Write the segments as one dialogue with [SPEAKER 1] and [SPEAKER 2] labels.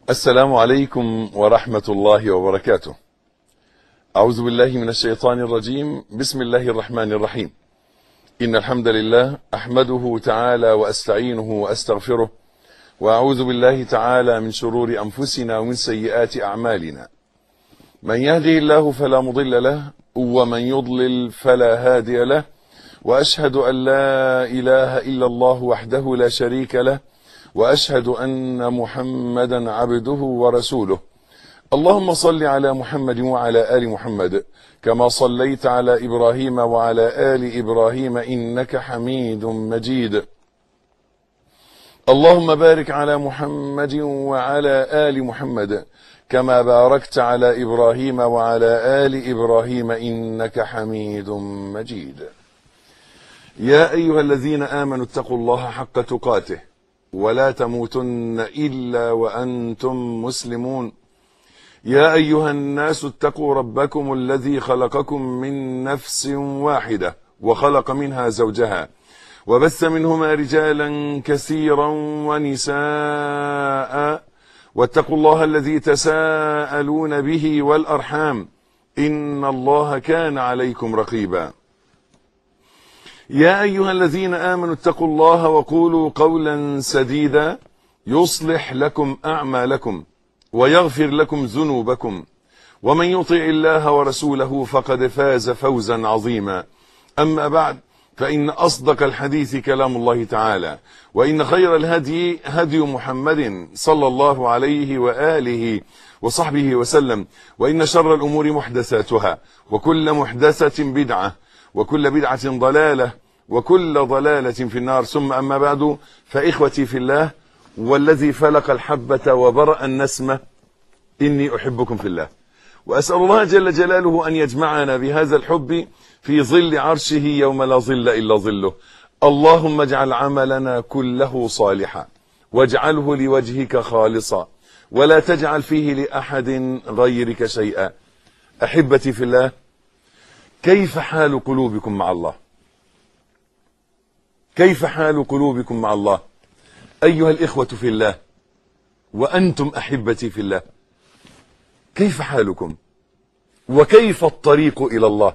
[SPEAKER 1] السلام عليكم ورحمة الله وبركاته أعوذ بالله من الشيطان الرجيم بسم الله الرحمن الرحيم إن الحمد لله أحمده تعالى وأستعينه وأستغفره وأعوذ بالله تعالى من شرور أنفسنا ومن سيئات أعمالنا من يهده الله فلا مضل له ومن يضلل فلا هادي له وأشهد أن لا إله إلا الله وحده لا شريك له وأشهد أن محمدا عبده ورسوله اللهم صل على محمد وعلى آل محمد كما صليت على إبراهيم وعلى آل إبراهيم إنك حميد مجيد اللهم بارك على محمد وعلى آل محمد كما باركت على إبراهيم وعلى آل إبراهيم إنك حميد مجيد يا أيها الذين آمنوا اتقوا الله حق تقاته ولا تموتن إلا وأنتم مسلمون يا أيها الناس اتقوا ربكم الذي خلقكم من نفس واحدة وخلق منها زوجها وبث منهما رجالا كثيرا ونساء واتقوا الله الذي تساءلون به والأرحام إن الله كان عليكم رقيبا يا أيها الذين آمنوا اتقوا الله وقولوا قولا سديدا يصلح لكم أعمالكم ويغفر لكم ذنوبكم ومن يطع الله ورسوله فقد فاز فوزا عظيما أما بعد فإن أصدق الحديث كلام الله تعالى وإن خير الهدي هدي محمد صلى الله عليه وآله وصحبه وسلم وإن شر الأمور محدثاتها وكل محدثة بدعة وكل بدعة ضلالة وكل ضلالة في النار ثم أما بعد فإخوتي في الله والذي فلق الحبة وبرأ النسمة إني أحبكم في الله وأسأل الله جل جلاله أن يجمعنا بهذا الحب في ظل عرشه يوم لا ظل إلا ظله اللهم اجعل عملنا كله صالحا واجعله لوجهك خالصا ولا تجعل فيه لأحد غيرك شيئا أحبتي في الله كيف حال قلوبكم مع الله كيف حال قلوبكم مع الله أيها الإخوة في الله وأنتم أحبتي في الله كيف حالكم وكيف الطريق إلى الله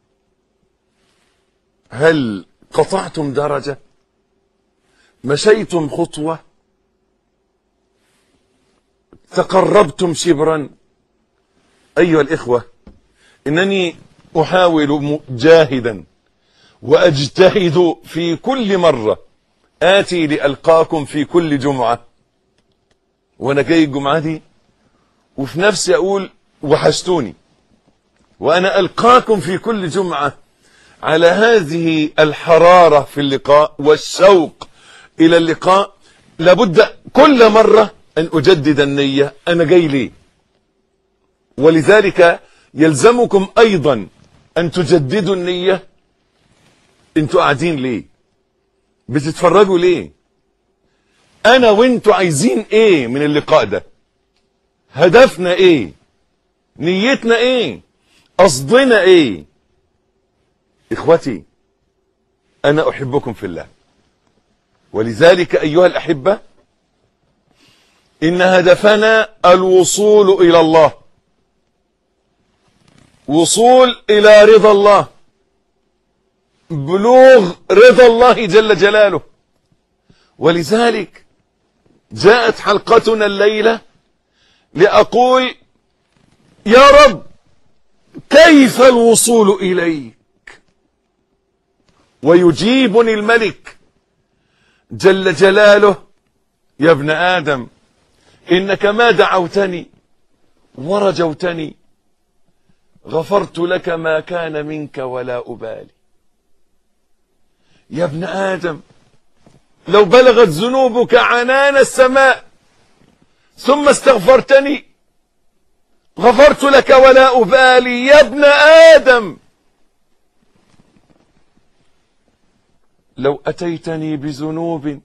[SPEAKER 1] هل قطعتم درجة مشيتم خطوة تقربتم شبرا أيها الإخوة إنني أحاول جاهدا وأجتهد في كل مرة آتي لألقاكم في كل جمعة وأنا جاي الجمعة دي وفي نفسي أقول وحشتوني وأنا ألقاكم في كل جمعة على هذه الحرارة في اللقاء والشوق إلى اللقاء لابد كل مرة أن أجدد النية أنا جاي ليه ولذلك يلزمكم أيضا أن تجددوا النية انتوا قاعدين ليه بتتفرجوا ليه أنا وانتوا عايزين إيه من اللقاء ده هدفنا إيه نيتنا إيه قصدنا إيه إخوتي أنا أحبكم في الله ولذلك أيها الأحبة إن هدفنا الوصول إلى الله وصول إلى رضا الله بلوغ رضا الله جل جلاله ولذلك جاءت حلقتنا الليلة لأقول يا رب كيف الوصول إليك ويجيبني الملك جل جلاله يا ابن آدم إنك ما دعوتني ورجوتني غفرت لك ما كان منك ولا أبالي يا ابن آدم لو بلغت ذنوبك عنان السماء ثم استغفرتني غفرت لك ولا أبالي يا ابن آدم لو أتيتني بذنوب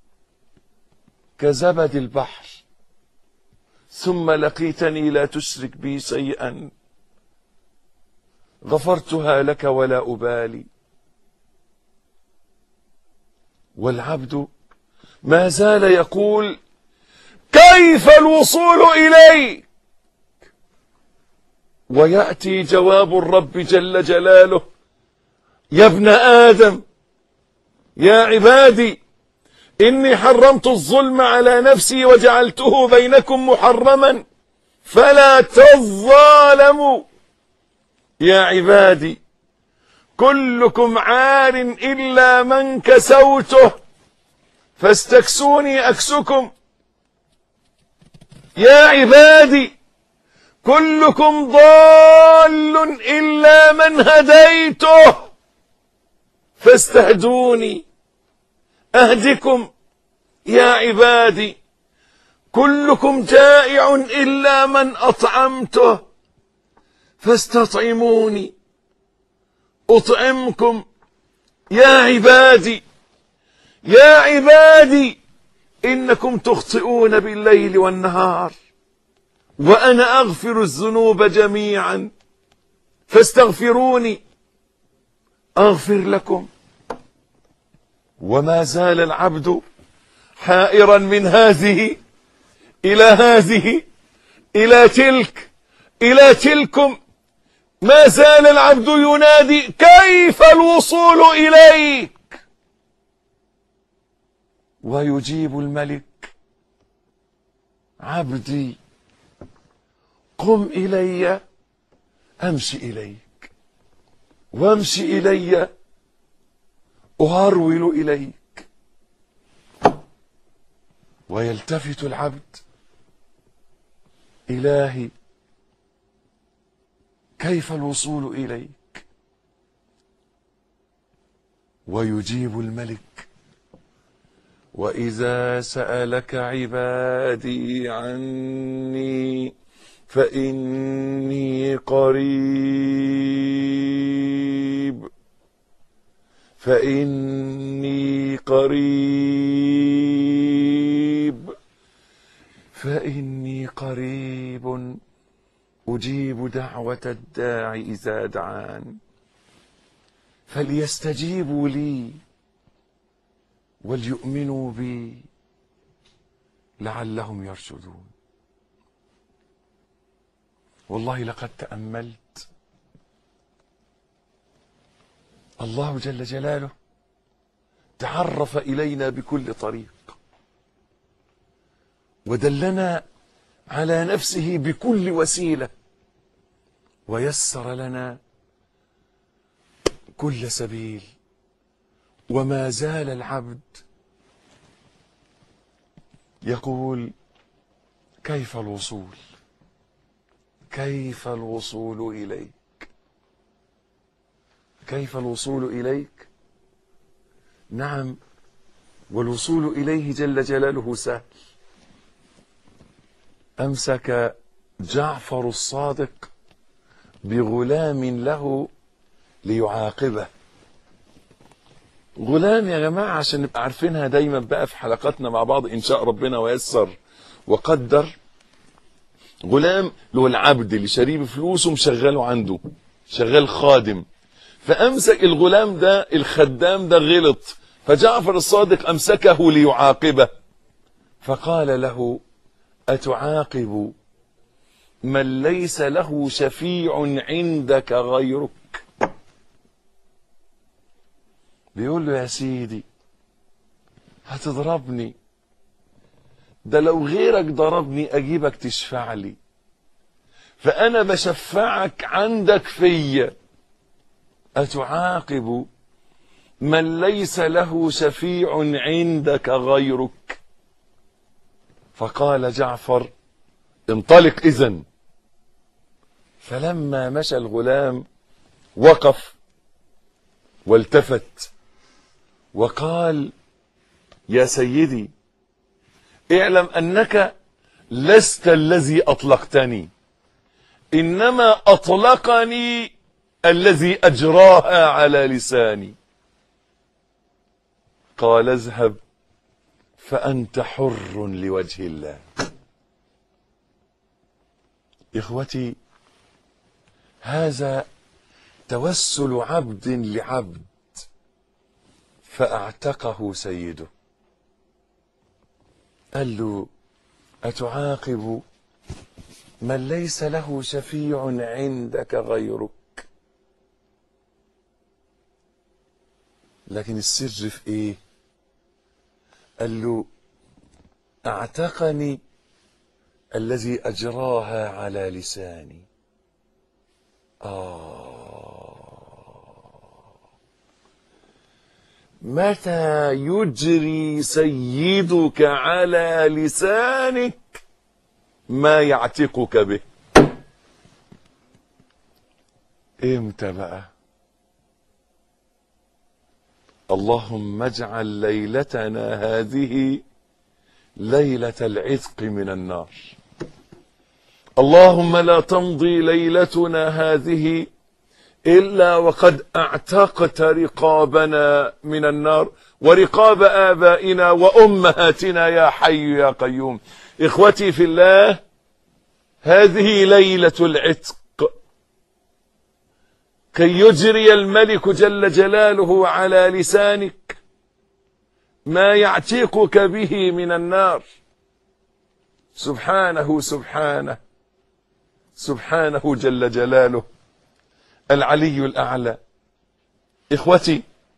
[SPEAKER 1] كزبد البحر ثم لقيتني لا تشرك بي شيئا غفرتها لك ولا أبالي والعبد ما زال يقول كيف الوصول إليك ويأتي جواب الرب جل جلاله يا ابن آدم يا عبادي إني حرمت الظلم على نفسي وجعلته بينكم محرما فلا تظالموا يا عبادي كلكم عار إلا من كسوته فاستكسوني أكسكم يا عبادي كلكم ضال إلا من هديته فاستهدوني أهدكم يا عبادي كلكم جائع إلا من أطعمته فاستطعموني أطعمكم يا عبادي يا عبادي إنكم تخطئون بالليل والنهار وأنا أغفر الذنوب جميعا فاستغفروني أغفر لكم وما زال العبد حائرا من هذه إلى هذه إلى تلك إلى تلكم ما زال العبد ينادي كيف الوصول إليك ويجيب الملك عبدي قم إلي أمشي إليك وامشي إلي أهرول إليك ويلتفت العبد إلهي كيف الوصول إليك ويجيب الملك وإذا سألك عبادي عني فإني قريب فإني قريب فإني قريب أجيب دعوة الداع إذا دعان فليستجيبوا لي وليؤمنوا بي لعلهم يرشدون والله لقد تأملت الله جل جلاله تعرف إلينا بكل طريق ودلنا على نفسه بكل وسيلة ويسر لنا كل سبيل وما زال العبد يقول كيف الوصول كيف الوصول إليك كيف الوصول إليك نعم والوصول إليه جل جلاله سهل أمسك جعفر الصادق بغلام له ليعاقبه غلام يا جماعة عشان نبقى عارفينها دايما بقى في حلقاتنا مع بعض إن شاء ربنا ويسر وقدر غلام اللي هو العبد اللي شاريه بفلوسه مشغله عنده شغال خادم فأمسك الغلام ده الخدام ده غلط فجعفر الصادق أمسكه ليعاقبه فقال له أتعاقب من ليس له شفيع عندك غيرك بيقول له يا سيدي هتضربني ده لو غيرك ضربني اجيبك تشفع لي فانا بشفعك عندك فيا اتعاقب من ليس له شفيع عندك غيرك فقال جعفر انطلق اذن فلما مشى الغلام وقف والتفت وقال يا سيدي اعلم انك لست الذي اطلقتني انما اطلقني الذي اجراها على لساني قال اذهب فانت حر لوجه الله اخوتي هذا توسل عبد لعبد فاعتقه سيده قال له أتعاقب من ليس له شفيع عندك غيرك لكن السر في ايه قال له اعتقني الذي اجراها على لساني آه متى يجري سيدك على لسانك ما يعتقك به امتى بقى اللهم اجعل ليلتنا هذه ليله العتق من النار اللهم لا تمضي ليلتنا هذه الا وقد اعتقت رقابنا من النار ورقاب ابائنا وامهاتنا يا حي يا قيوم اخوتي في الله هذه ليله العتق كي يجري الملك جل جلاله على لسانك ما يعتقك به من النار سبحانه سبحانه سبحانه جل جلاله العلي الاعلى اخوتي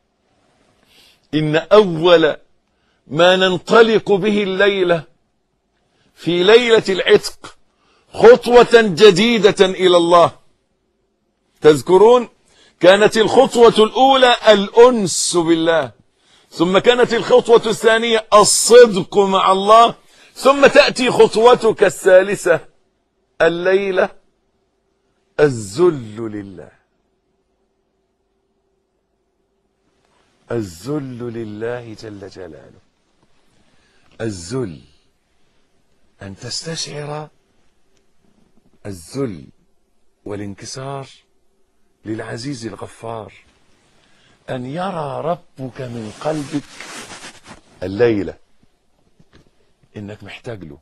[SPEAKER 1] ان اول ما ننطلق به الليله في ليله العتق خطوه جديده الى الله تذكرون كانت الخطوه الاولى الانس بالله ثم كانت الخطوه الثانيه الصدق مع الله ثم تاتي خطوتك الثالثه الليله الذل لله الذل لله جل جلاله الذل ان تستشعر الذل والانكسار للعزيز الغفار ان يرى ربك من قلبك الليله انك محتاج له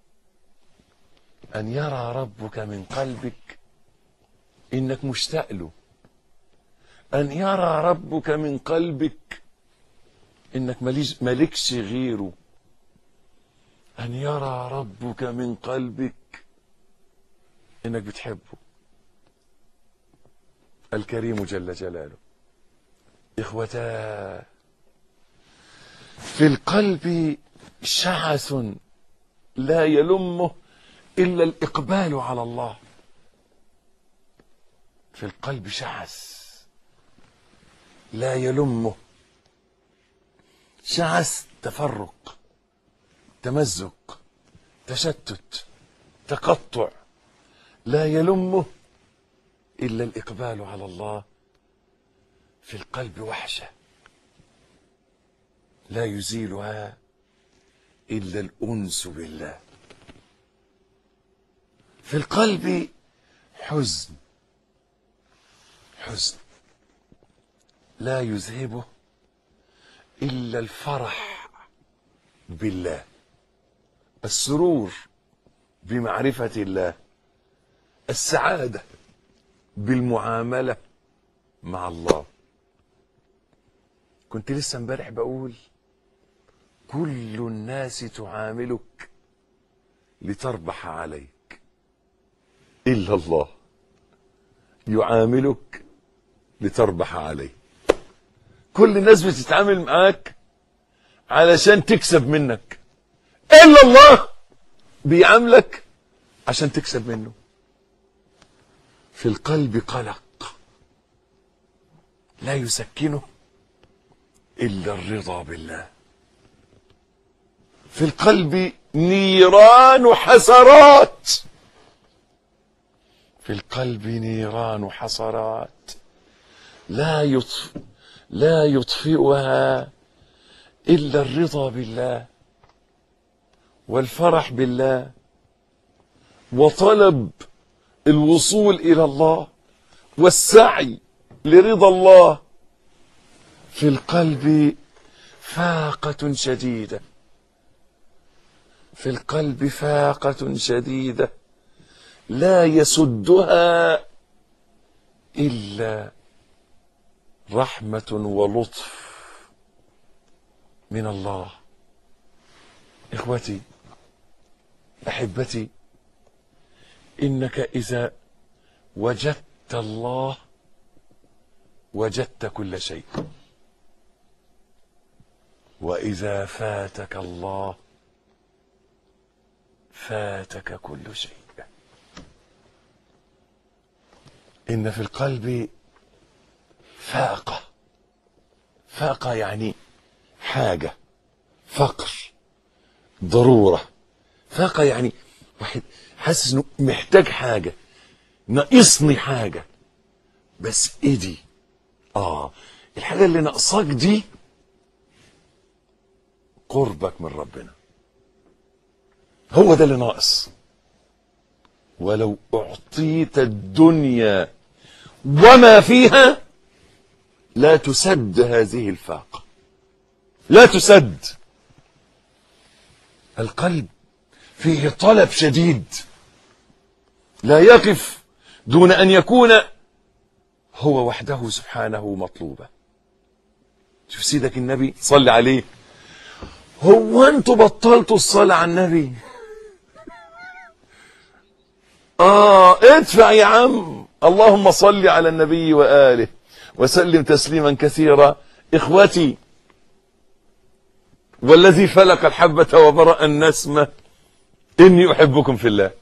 [SPEAKER 1] ان يرى ربك من قلبك انك مشتاق له ان يرى ربك من قلبك انك ماليش مالكش غيره ان يرى ربك من قلبك انك بتحبه الكريم جل جلاله اخوتا في القلب شعث لا يلمه الا الاقبال على الله في القلب شعث لا يلمه شعث تفرق تمزق تشتت تقطع لا يلمه الا الاقبال على الله في القلب وحشه لا يزيلها الا الانس بالله في القلب حزن حزن لا يذهبه الا الفرح بالله السرور بمعرفه الله السعاده بالمعامله مع الله كنت لسه امبارح بقول كل الناس تعاملك لتربح عليك الا الله يعاملك لتربح عليه كل الناس بتتعامل معاك علشان تكسب منك الا الله بيعاملك عشان تكسب منه في القلب قلق لا يسكنه الا الرضا بالله في القلب نيران حسرات في القلب نيران حسرات لا يطف لا يطفئها الا الرضا بالله والفرح بالله وطلب الوصول الى الله والسعي لرضا الله في القلب فاقة شديدة في القلب فاقة شديدة لا يسدها إلا رحمة ولطف من الله إخوتي احبتي انك اذا وجدت الله وجدت كل شيء واذا فاتك الله فاتك كل شيء ان في القلب فاقه فاقه يعني حاجه فقر ضروره فاقه يعني واحد حاسس انه محتاج حاجه ناقصني حاجه بس ايه دي اه الحاجه اللي ناقصاك دي قربك من ربنا هو ده اللي ناقص ولو اعطيت الدنيا وما فيها لا تسد هذه الفاقه لا تسد القلب فيه طلب شديد لا يقف دون ان يكون هو وحده سبحانه مطلوبا شوف سيدك النبي صلي عليه هو انتوا بطلتوا الصلاة على النبي اه ادفع يا عم اللهم صل على النبي وآله وسلم تسليما كثيرا اخوتي والذي فلق الحبة وبرأ النسمة إني أحبكم في الله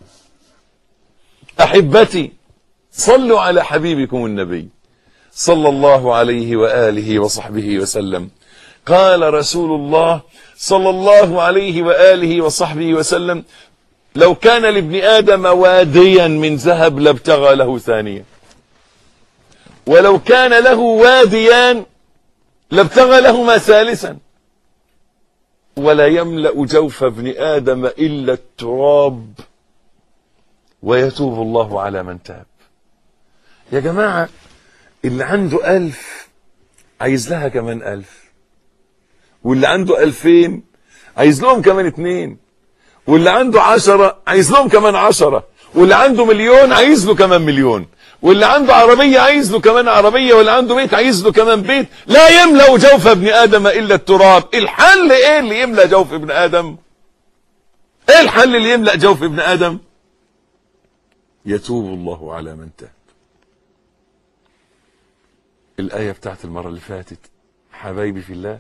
[SPEAKER 1] أحبتي صلوا على حبيبكم النبي صلى الله عليه وآله وصحبه وسلم قال رسول الله صلى الله عليه وآله وصحبه وسلم لو كان لابن آدم واديا من ذهب لابتغى له ثانيا ولو كان له واديان لابتغى لهما ثالثا ولا يملأ جوف ابن آدم إلا التراب ويتوب الله على من تاب يا جماعة اللي عنده ألف عايز لها كمان ألف واللي عنده ألفين عايز لهم كمان اتنين واللي عنده عشرة عايز لهم كمان عشرة واللي عنده مليون عايز له كمان مليون واللي عنده عربية عايز له كمان عربية واللي عنده بيت عايز له كمان بيت لا يملأ جوف ابن آدم إلا التراب الحل إيه اللي يملأ جوف ابن آدم إيه الحل اللي يملأ جوف ابن آدم يتوب الله على من تاب الآية بتاعت المرة اللي فاتت حبايبي في الله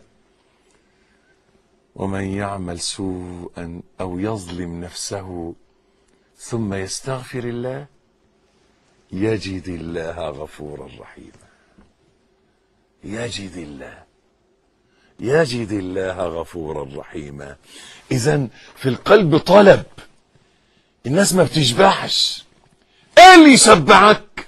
[SPEAKER 1] ومن يعمل سوءا أو يظلم نفسه ثم يستغفر الله يجد الله غفورا رحيما يجد الله يجد الله غفورا رحيما اذا في القلب طلب الناس ما بتشبعش ايه اللي يشبعك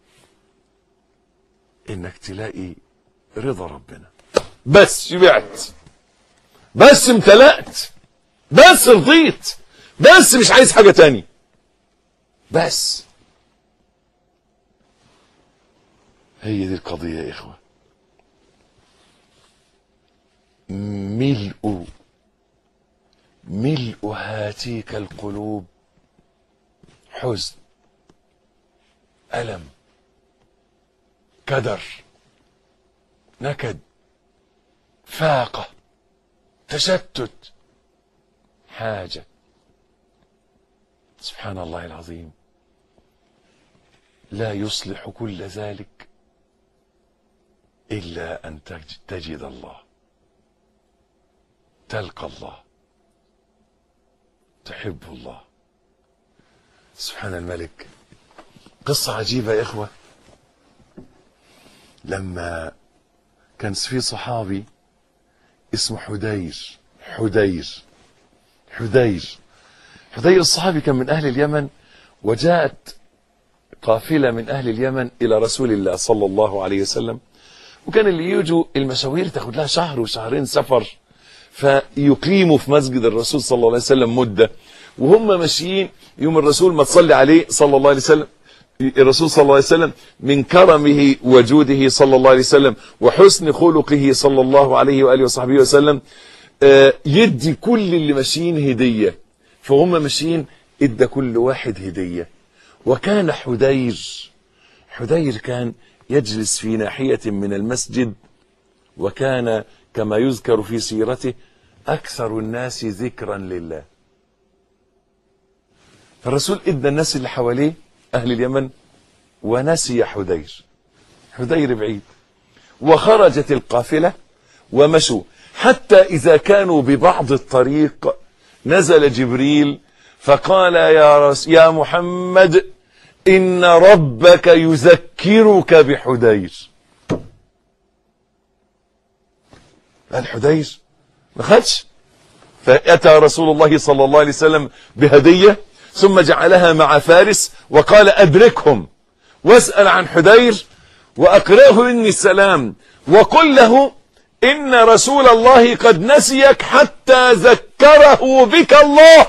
[SPEAKER 1] انك تلاقي رضا ربنا بس شبعت بس امتلأت بس رضيت بس مش عايز حاجة تاني بس هي دي القضية يا إخوة ملء ملء هاتيك القلوب حزن ألم كدر نكد فاقة تشتت حاجة سبحان الله العظيم لا يصلح كل ذلك إلا أن تج- تجد الله تلقى الله تحب الله سبحان الملك قصة عجيبة يا إخوة لما كان في صحابي اسمه حدير حدير حدير حدير الصحابي كان من أهل اليمن وجاءت قافلة من أهل اليمن إلى رسول الله صلى الله عليه وسلم وكان اللي يجوا المشاوير تاخد لها شهر وشهرين سفر فيقيموا في مسجد الرسول صلى الله عليه وسلم مدة وهم ماشيين يوم الرسول ما تصلي عليه صلى الله عليه وسلم الرسول صلى الله عليه وسلم من كرمه وجوده صلى الله عليه وسلم وحسن خلقه صلى الله عليه وآله وصحبه وسلم آه، يدي كل اللي ماشيين هدية فهم ماشيين ادى كل واحد هدية وكان حدير حدير كان يجلس في ناحية من المسجد وكان كما يذكر في سيرته أكثر الناس ذكرا لله فالرسول ادى الناس اللي حواليه اهل اليمن ونسي حدير حدير بعيد وخرجت القافلة ومشوا حتى إذا كانوا ببعض الطريق نزل جبريل فقال يا, رس يا محمد إن ربك يذكرك بحدير قال حدير ما خدش فأتى رسول الله صلى الله عليه وسلم بهدية ثم جعلها مع فارس وقال أدركهم واسأل عن حدير وأقرأه مني السلام وقل له إن رسول الله قد نسيك حتى ذكره بك الله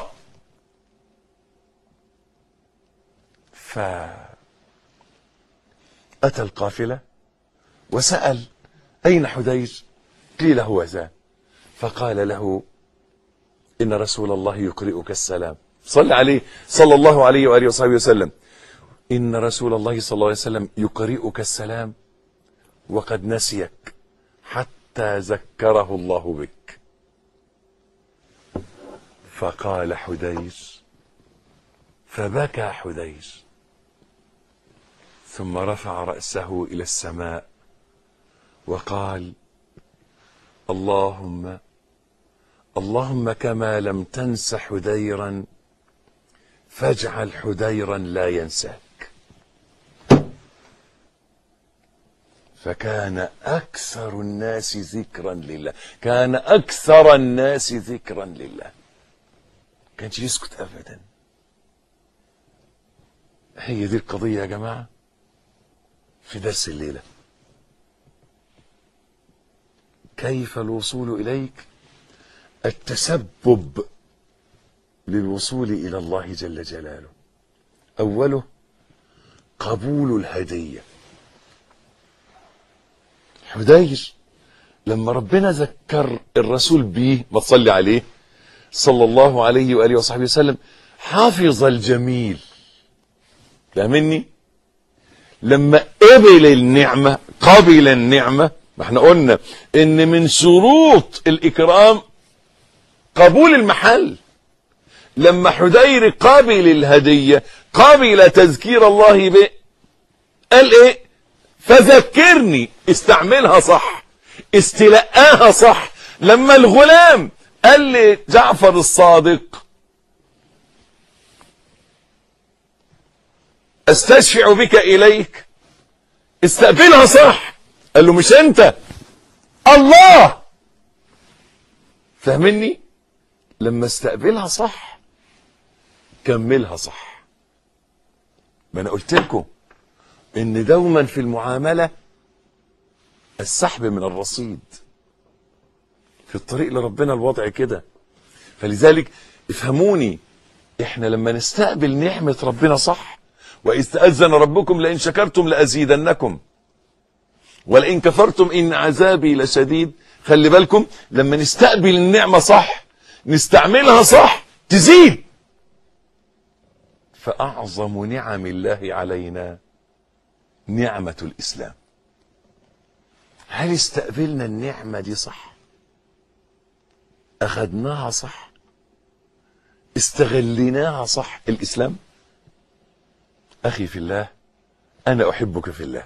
[SPEAKER 1] فأتى القافلة وسأل أين حدير قيل هو ذا فقال له إن رسول الله يقرئك السلام صل عليه صلى الله عليه وآله وصحبه وسلم إن رسول الله صلى الله عليه وسلم يقرئك السلام وقد نسيك حتى ذكره الله بك فقال حدير فبكى حدير ثم رفع رأسه إلى السماء وقال اللهم اللهم كما لم تنس حديرا فاجعل حديرا لا ينساك فكان أكثر الناس ذكرا لله كان أكثر الناس ذكرا لله كانش يسكت أبدا هي دي القضية يا جماعة في درس الليلة كيف الوصول إليك التسبب للوصول إلى الله جل جلاله أوله قبول الهديه حدير لما ربنا ذكر الرسول بيه ما تصلي عليه صلى الله عليه وآله وصحبه وسلم حافظ الجميل فاهمني لما قبل النعمة قبل النعمة ما احنا قلنا ان من شروط الإكرام قبول المحل لما حدير قابل الهدية قابل تذكير الله به قال ايه فذكرني استعملها صح استلقاها صح لما الغلام قال لجعفر الصادق استشفع بك اليك استقبلها صح قال له مش انت الله فاهمني لما استقبلها صح كملها صح ما انا قلت لكم ان دوما في المعاملة السحب من الرصيد في الطريق لربنا الوضع كده فلذلك افهموني احنا لما نستقبل نعمة ربنا صح وإذ تأذن ربكم لئن شكرتم لأزيدنكم ولئن كفرتم إن عذابي لشديد خلي بالكم لما نستقبل النعمة صح نستعملها صح تزيد فأعظم نعم الله علينا نعمة الإسلام هل استقبلنا النعمة دي صح أخذناها صح استغليناها صح الإسلام أخي في الله أنا أحبك في الله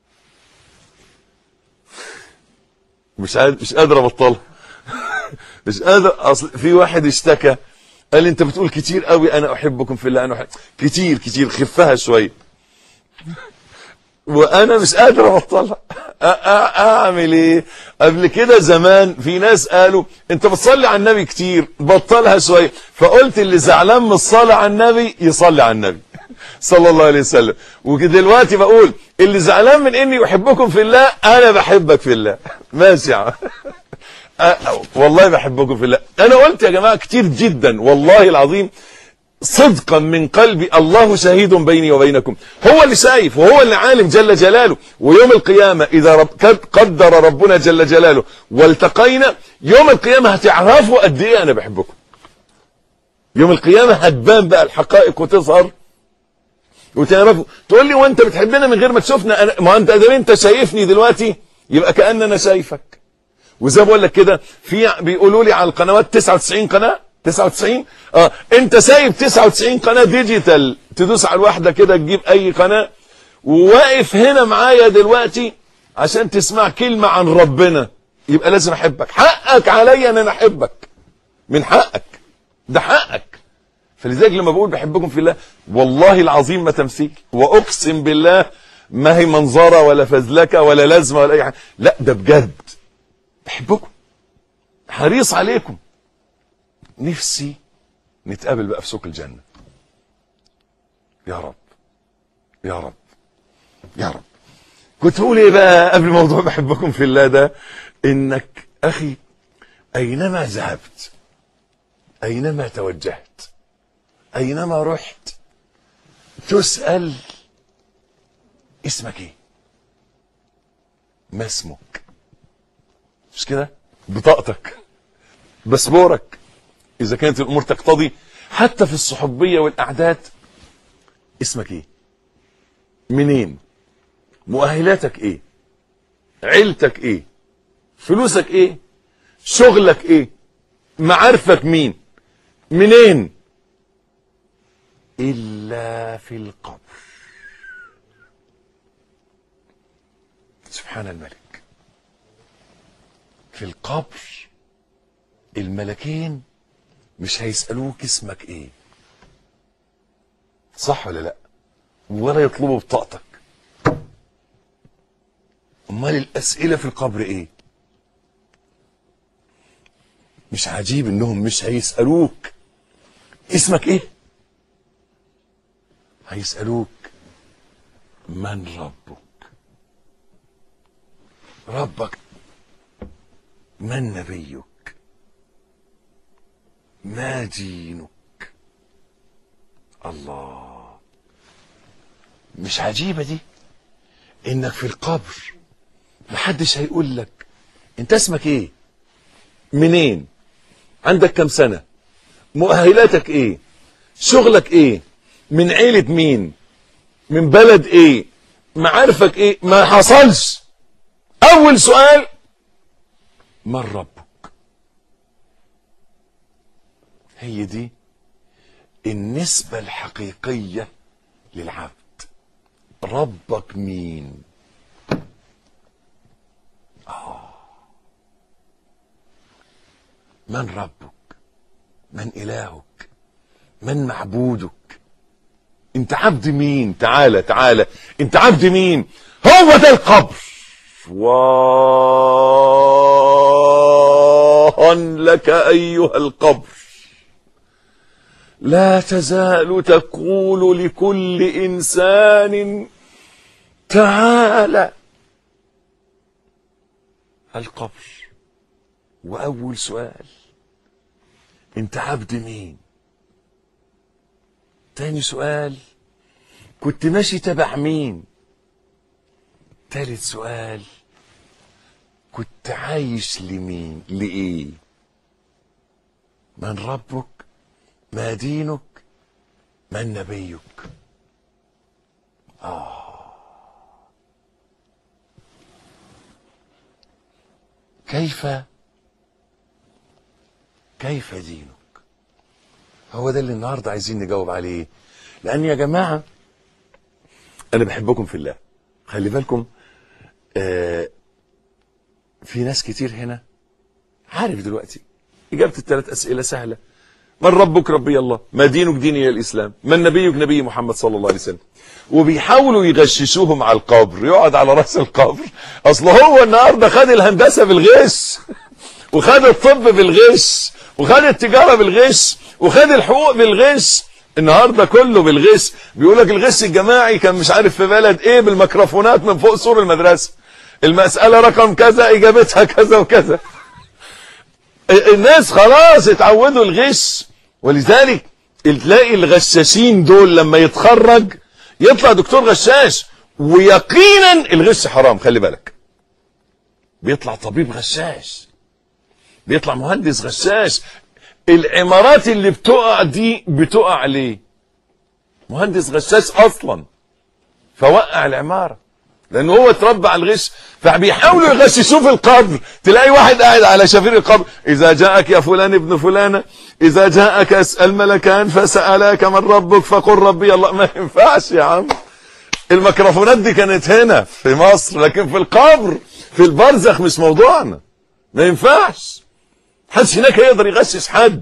[SPEAKER 1] مش قادر مش قادر ابطلها مش قادر اصل في واحد اشتكى قال لي انت بتقول كتير قوي انا احبكم في الله انا أحب كتير كتير خفها شويه وانا مش قادر ابطلها اعمل ايه قبل كده زمان في ناس قالوا انت بتصلي على النبي كتير بطلها شويه فقلت اللي زعلان من الصلاه على النبي يصلي على النبي صلى الله عليه وسلم ودلوقتي بقول اللي زعلان من اني احبكم في الله انا بحبك في الله ماشي يا عم والله بحبكم في الله انا قلت يا جماعه كتير جدا والله العظيم صدقا من قلبي الله شهيد بيني وبينكم هو اللي شايف وهو اللي عالم جل جلاله ويوم القيامة إذا رب قدر ربنا جل جلاله والتقينا يوم القيامة هتعرفوا قد إيه أنا بحبكم يوم القيامة هتبان بقى الحقائق وتظهر وتعرفوا تقول لي وانت بتحبنا من غير ما تشوفنا أنا ما انت ادام انت شايفني دلوقتي يبقى كأن انا شايفك وزي ما بقول لك كده في بيقولوا لي على القنوات 99 قناة 99 اه انت سايب 99 قناه ديجيتال تدوس على الواحده كده تجيب اي قناه وواقف هنا معايا دلوقتي عشان تسمع كلمه عن ربنا يبقى لازم احبك حقك عليا ان انا احبك من حقك ده حقك فلذلك لما بقول بحبكم في الله والله العظيم ما تمثيل واقسم بالله ما هي منظره ولا فزلكه ولا لازمه ولا اي حاجه لا ده بجد بحبكم حريص عليكم نفسي نتقابل بقى في سوق الجنه يا رب يا رب يا رب كنت اقول ايه بقى قبل موضوع بحبكم في الله ده انك اخي اينما ذهبت اينما توجهت اينما رحت تسال اسمك ايه ما اسمك مش كده بطاقتك باسبورك اذا كانت الامور تقتضي حتى في الصحوبيه والاعداد اسمك ايه منين مؤهلاتك ايه عيلتك ايه فلوسك ايه شغلك ايه معارفك مين منين الا في القبر سبحان الملك في القبر الملكين مش هيسألوك اسمك ايه صح ولا لا ولا يطلبوا بطاقتك امال الاسئله في القبر ايه مش عجيب انهم مش هيسالوك اسمك ايه هيسالوك من ربك ربك من نبيك ما دينك الله مش عجيبه دي انك في القبر محدش هيقول لك انت اسمك ايه منين عندك كم سنة مؤهلاتك ايه شغلك ايه من عيلة مين من بلد ايه معارفك ايه ما حصلش اول سؤال من ربك هي دي النسبة الحقيقية للعبد ربك مين من ربك من إلهك من معبودك انت عبد مين تعالى تعالى انت عبد مين هو ده القبر واه لك أيها القبر لا تزال تقول لكل إنسان تعالى القبر وأول سؤال أنت عبد مين؟ تاني سؤال كنت ماشي تبع مين؟ تالت سؤال كنت عايش لمين؟ لإيه؟ من ربك؟ ما دينك؟ من نبيك؟ آه كيف كيف دينك هو ده اللي النهارده عايزين نجاوب عليه لان يا جماعه انا بحبكم في الله خلي بالكم آه في ناس كتير هنا عارف دلوقتي اجابه الثلاث اسئله سهله من ربك ربي الله ما دينك ديني الاسلام من نبيك نبي محمد صلى الله عليه وسلم وبيحاولوا يغششوهم على القبر يقعد على راس القبر اصل هو النهارده خد الهندسه بالغش وخد الطب بالغش وخد التجاره بالغش وخد الحقوق بالغش النهارده كله بالغش بيقول لك الغش الجماعي كان مش عارف في بلد ايه بالميكروفونات من فوق سور المدرسه المساله رقم كذا اجابتها كذا وكذا الناس خلاص اتعودوا الغش ولذلك تلاقي الغشاشين دول لما يتخرج يطلع دكتور غشاش ويقينا الغش حرام خلي بالك بيطلع طبيب غشاش بيطلع مهندس غشاش العمارات اللي بتقع دي بتقع ليه مهندس غشاش اصلا فوقع العماره لان هو اتربى على الغش فبيحاولوا يغششوه في القبر تلاقي واحد قاعد على شفير القبر اذا جاءك يا فلان ابن فلانه اذا جاءك الملكان فسالك من ربك فقل ربي الله ما ينفعش يا عم الميكروفونات دي كانت هنا في مصر لكن في القبر في البرزخ مش موضوعنا ما ينفعش محدش هناك يقدر يغشش حد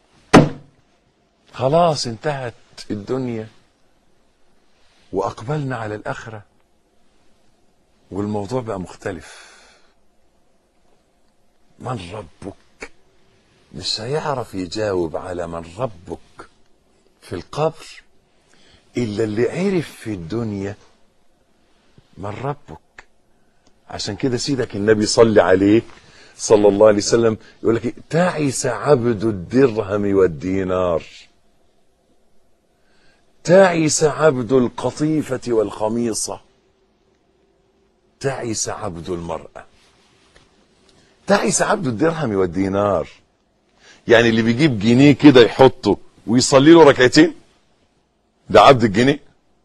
[SPEAKER 1] خلاص انتهت الدنيا واقبلنا على الاخره والموضوع بقى مختلف من ربك مش هيعرف يجاوب على من ربك في القبر الا اللي عرف في الدنيا من ربك عشان كده سيدك النبي صلى عليه صلى الله عليه وسلم يقول لك تعس عبد الدرهم والدينار تعس عبد القطيفة والخميصة تعس عبد المرأة تعس عبد الدرهم والدينار يعني اللي بيجيب جنيه كده يحطه ويصلي له ركعتين ده عبد الجنيه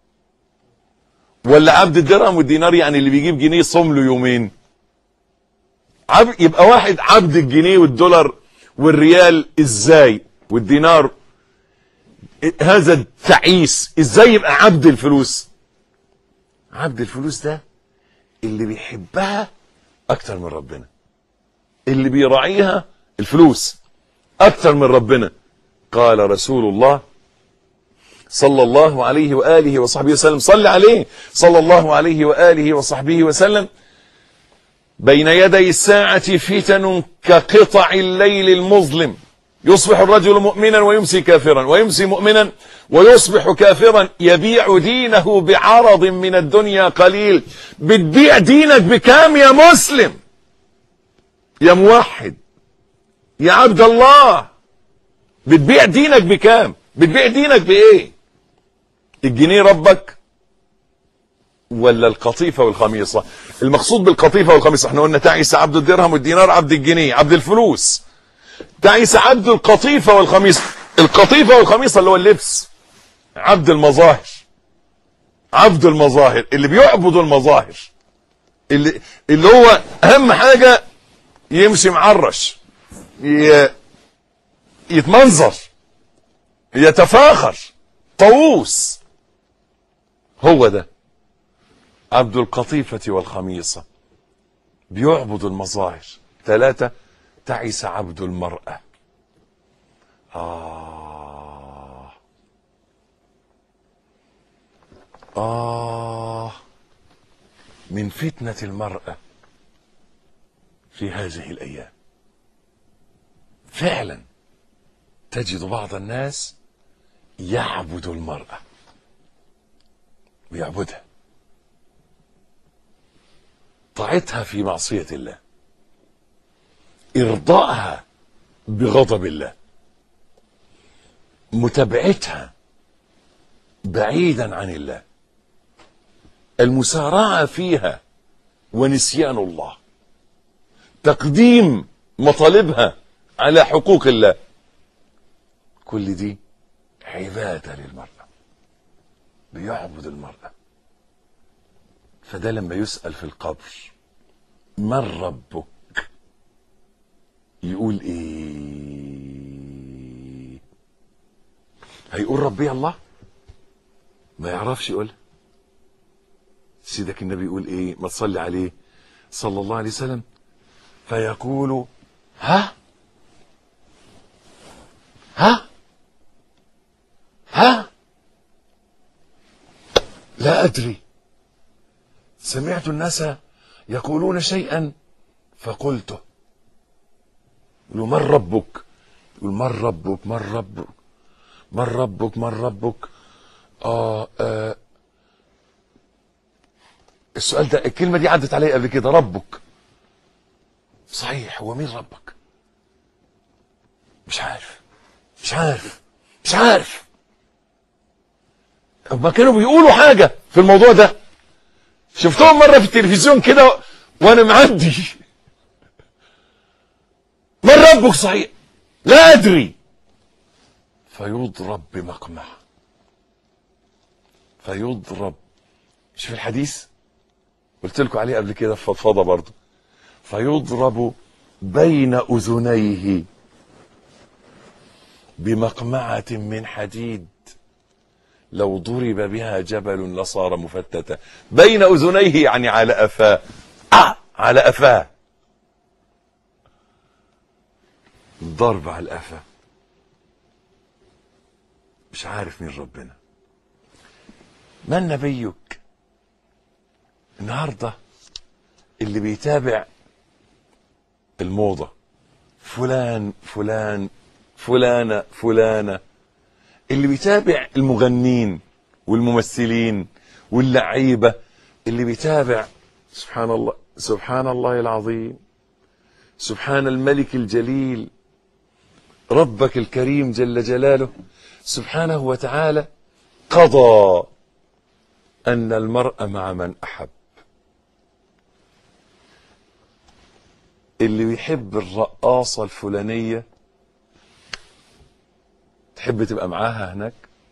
[SPEAKER 1] ولا عبد الدرهم والدينار يعني اللي بيجيب جنيه يصوم له يومين عبد يبقى واحد عبد الجنيه والدولار والريال ازاي والدينار هذا التعيس ازاي يبقى عبد الفلوس عبد الفلوس ده اللي بيحبها اكتر من ربنا اللي بيراعيها الفلوس اكتر من ربنا قال رسول الله صلى الله عليه واله وصحبه وسلم صل عليه صلى الله عليه واله وصحبه وسلم بين يدي الساعة فتن كقطع الليل المظلم يصبح الرجل مؤمنا ويمسي كافرا ويمسي مؤمنا ويصبح كافرا يبيع دينه بعرض من الدنيا قليل بتبيع دينك بكام يا مسلم يا موحد يا عبد الله بتبيع دينك بكام بتبيع دينك بايه الجنيه ربك ولا القطيفه والخميصه المقصود بالقطيفه والخميصه احنا قلنا تعيس عبد الدرهم والدينار عبد الجنيه عبد الفلوس تعيس عبد القطيفه والخميصه القطيفه والخميصه اللي هو اللبس عبد المظاهر عبد المظاهر اللي بيعبد المظاهر اللي اللي هو اهم حاجه يمشي معرش ي... يتمنظر يتفاخر طاووس هو ده عبد القطيفة والخميصة بيعبد المظاهر ثلاثة تعس عبد المرأة آه آه من فتنة المرأة في هذه الأيام فعلا تجد بعض الناس يعبد المرأة بيعبدها طاعتها في معصية الله إرضائها بغضب الله متابعتها بعيدا عن الله المسارعة فيها ونسيان الله تقديم مطالبها على حقوق الله كل دي عبادة للمرأة بيعبد المرأة فده لما يسأل في القبر من ربك يقول ايه هيقول ربي الله ما يعرفش يقولها سيدك النبي يقول ايه ما تصلي عليه صلى الله عليه وسلم فيقول ها ها ها لا أدري سمعت الناس يقولون شيئا فقلته يقولوا من ربك يقول من ربك من ربك من ربك من ربك آه, آه السؤال ده الكلمة دي عدت علي قبل كده ربك صحيح هو مين ربك مش عارف مش عارف مش عارف هما كانوا بيقولوا حاجة في الموضوع ده شفتهم مرة في التلفزيون كده وانا معدي من ربك صحيح لا ادري فيضرب بمقمع فيضرب مش في الحديث قلت لكم عليه قبل كده في فضفضه برضه فيضرب بين اذنيه بمقمعه من حديد لو ضرب بها جبل لصار مفتتا بين اذنيه يعني على افاه آه على افاه ضرب على القفا مش عارف مين ربنا من نبيك النهارده اللي بيتابع الموضة فلان فلان فلانة فلانة اللي بيتابع المغنين والممثلين واللعيبة اللي بيتابع سبحان الله سبحان الله العظيم سبحان الملك الجليل ربك الكريم جل جلاله سبحانه وتعالى قضى أن المرء مع من أحب اللي بيحب الرقاصة الفلانية تحب تبقى معاها هناك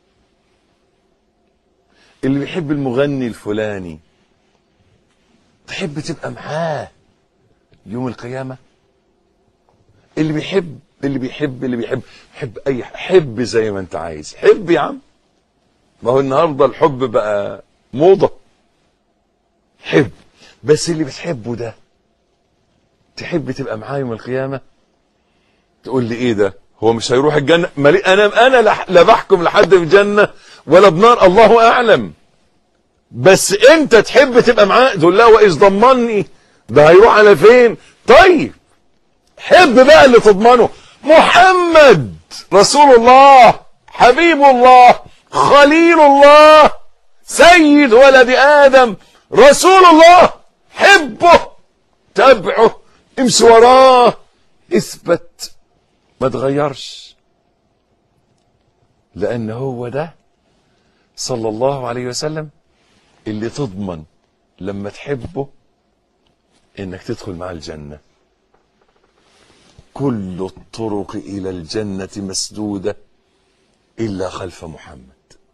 [SPEAKER 1] اللي بيحب المغني الفلاني تحب تبقى معاه يوم القيامة اللي بيحب اللي بيحب اللي بيحب حب اي حب زي ما انت عايز حب يا عم ما هو النهارده الحب بقى موضة حب بس اللي بتحبه ده تحب تبقى معاه يوم القيامة تقول لي ايه ده هو مش هيروح الجنة ما لي- انا انا لا- لا بحكم لحد في الجنة ولا بنار الله اعلم بس انت تحب تبقى معاه تقول لا واذ ضمني ده هيروح على فين طيب حب بقى اللي تضمنه محمد رسول الله حبيب الله خليل الله سيد ولد ادم رسول الله حبه تابعه امشي وراه اثبت ما تغيرش لان هو ده صلى الله عليه وسلم اللي تضمن لما تحبه انك تدخل مع الجنه كل الطرق الى الجنه مسدوده الا خلف محمد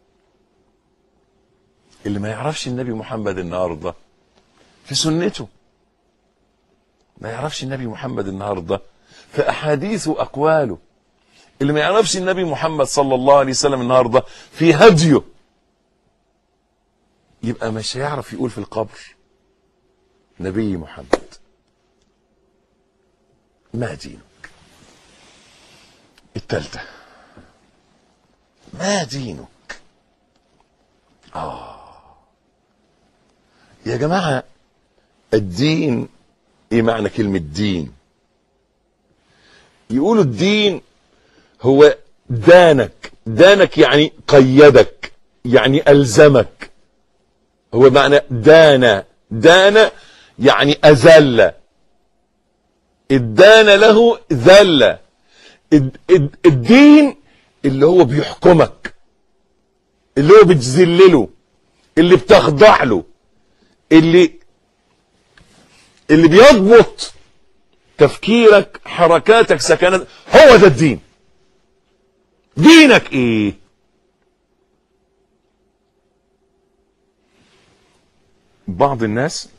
[SPEAKER 1] اللي ما يعرفش النبي محمد النهارده في سنته ما يعرفش النبي محمد النهارده في احاديثه واقواله اللي ما يعرفش النبي محمد صلى الله عليه وسلم النهارده في هديه يبقى مش هيعرف يقول في القبر نبي محمد ما دينك التالتة ما دينك آه يا جماعة الدين ايه معنى كلمة دين يقولوا الدين هو دانك دانك يعني قيدك يعني ألزمك هو معنى دان دان يعني أذل ادان له ذل الد- الد- الدين اللي هو بيحكمك اللي هو بتذلله اللي بتخضع له اللي اللي بيضبط تفكيرك حركاتك سكنات هو ده الدين دينك ايه بعض الناس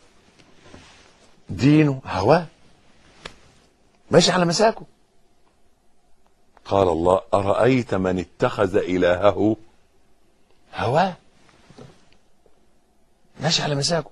[SPEAKER 1] دينه هواه ماشي على مساكه قال الله أرأيت من اتخذ إلهه هواه ماشي على مساكه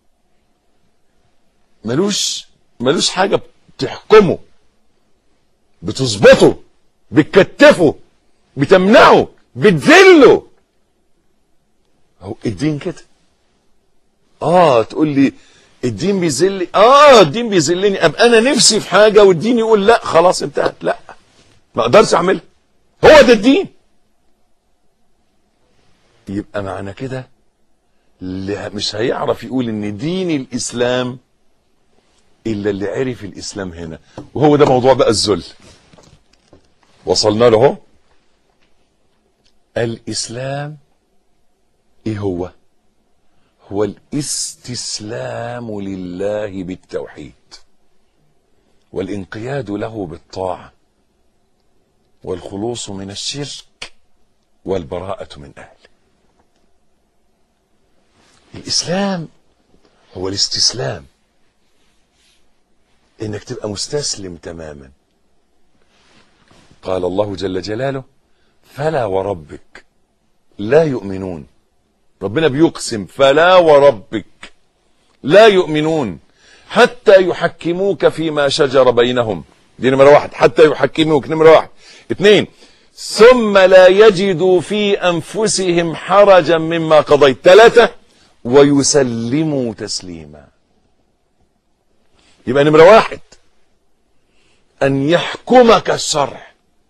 [SPEAKER 1] ملوش ملوش حاجة بتحكمه بتظبطه بتكتفه بتمنعه بتذله هو الدين كده اه تقول لي الدين بيذل اه الدين بيذلني ابقى انا نفسي في حاجه والدين يقول لا خلاص انتهت لا ما اقدرش اعملها هو ده الدين يبقى معنى كده اللي مش هيعرف يقول ان دين الاسلام الا اللي عرف الاسلام هنا وهو ده موضوع بقى الذل وصلنا له اهو الاسلام ايه هو هو الاستسلام لله بالتوحيد والانقياد له بالطاعه والخلوص من الشرك والبراءه من اهله الاسلام هو الاستسلام انك تبقى مستسلم تماما قال الله جل جلاله فلا وربك لا يؤمنون ربنا بيقسم فلا وربك لا يؤمنون حتى يحكموك فيما شجر بينهم دي نمرة واحد حتى يحكموك نمرة واحد اثنين ثم لا يجدوا في أنفسهم حرجا مما قضيت ثلاثة ويسلموا تسليما يبقى نمرة واحد أن يحكمك الشرع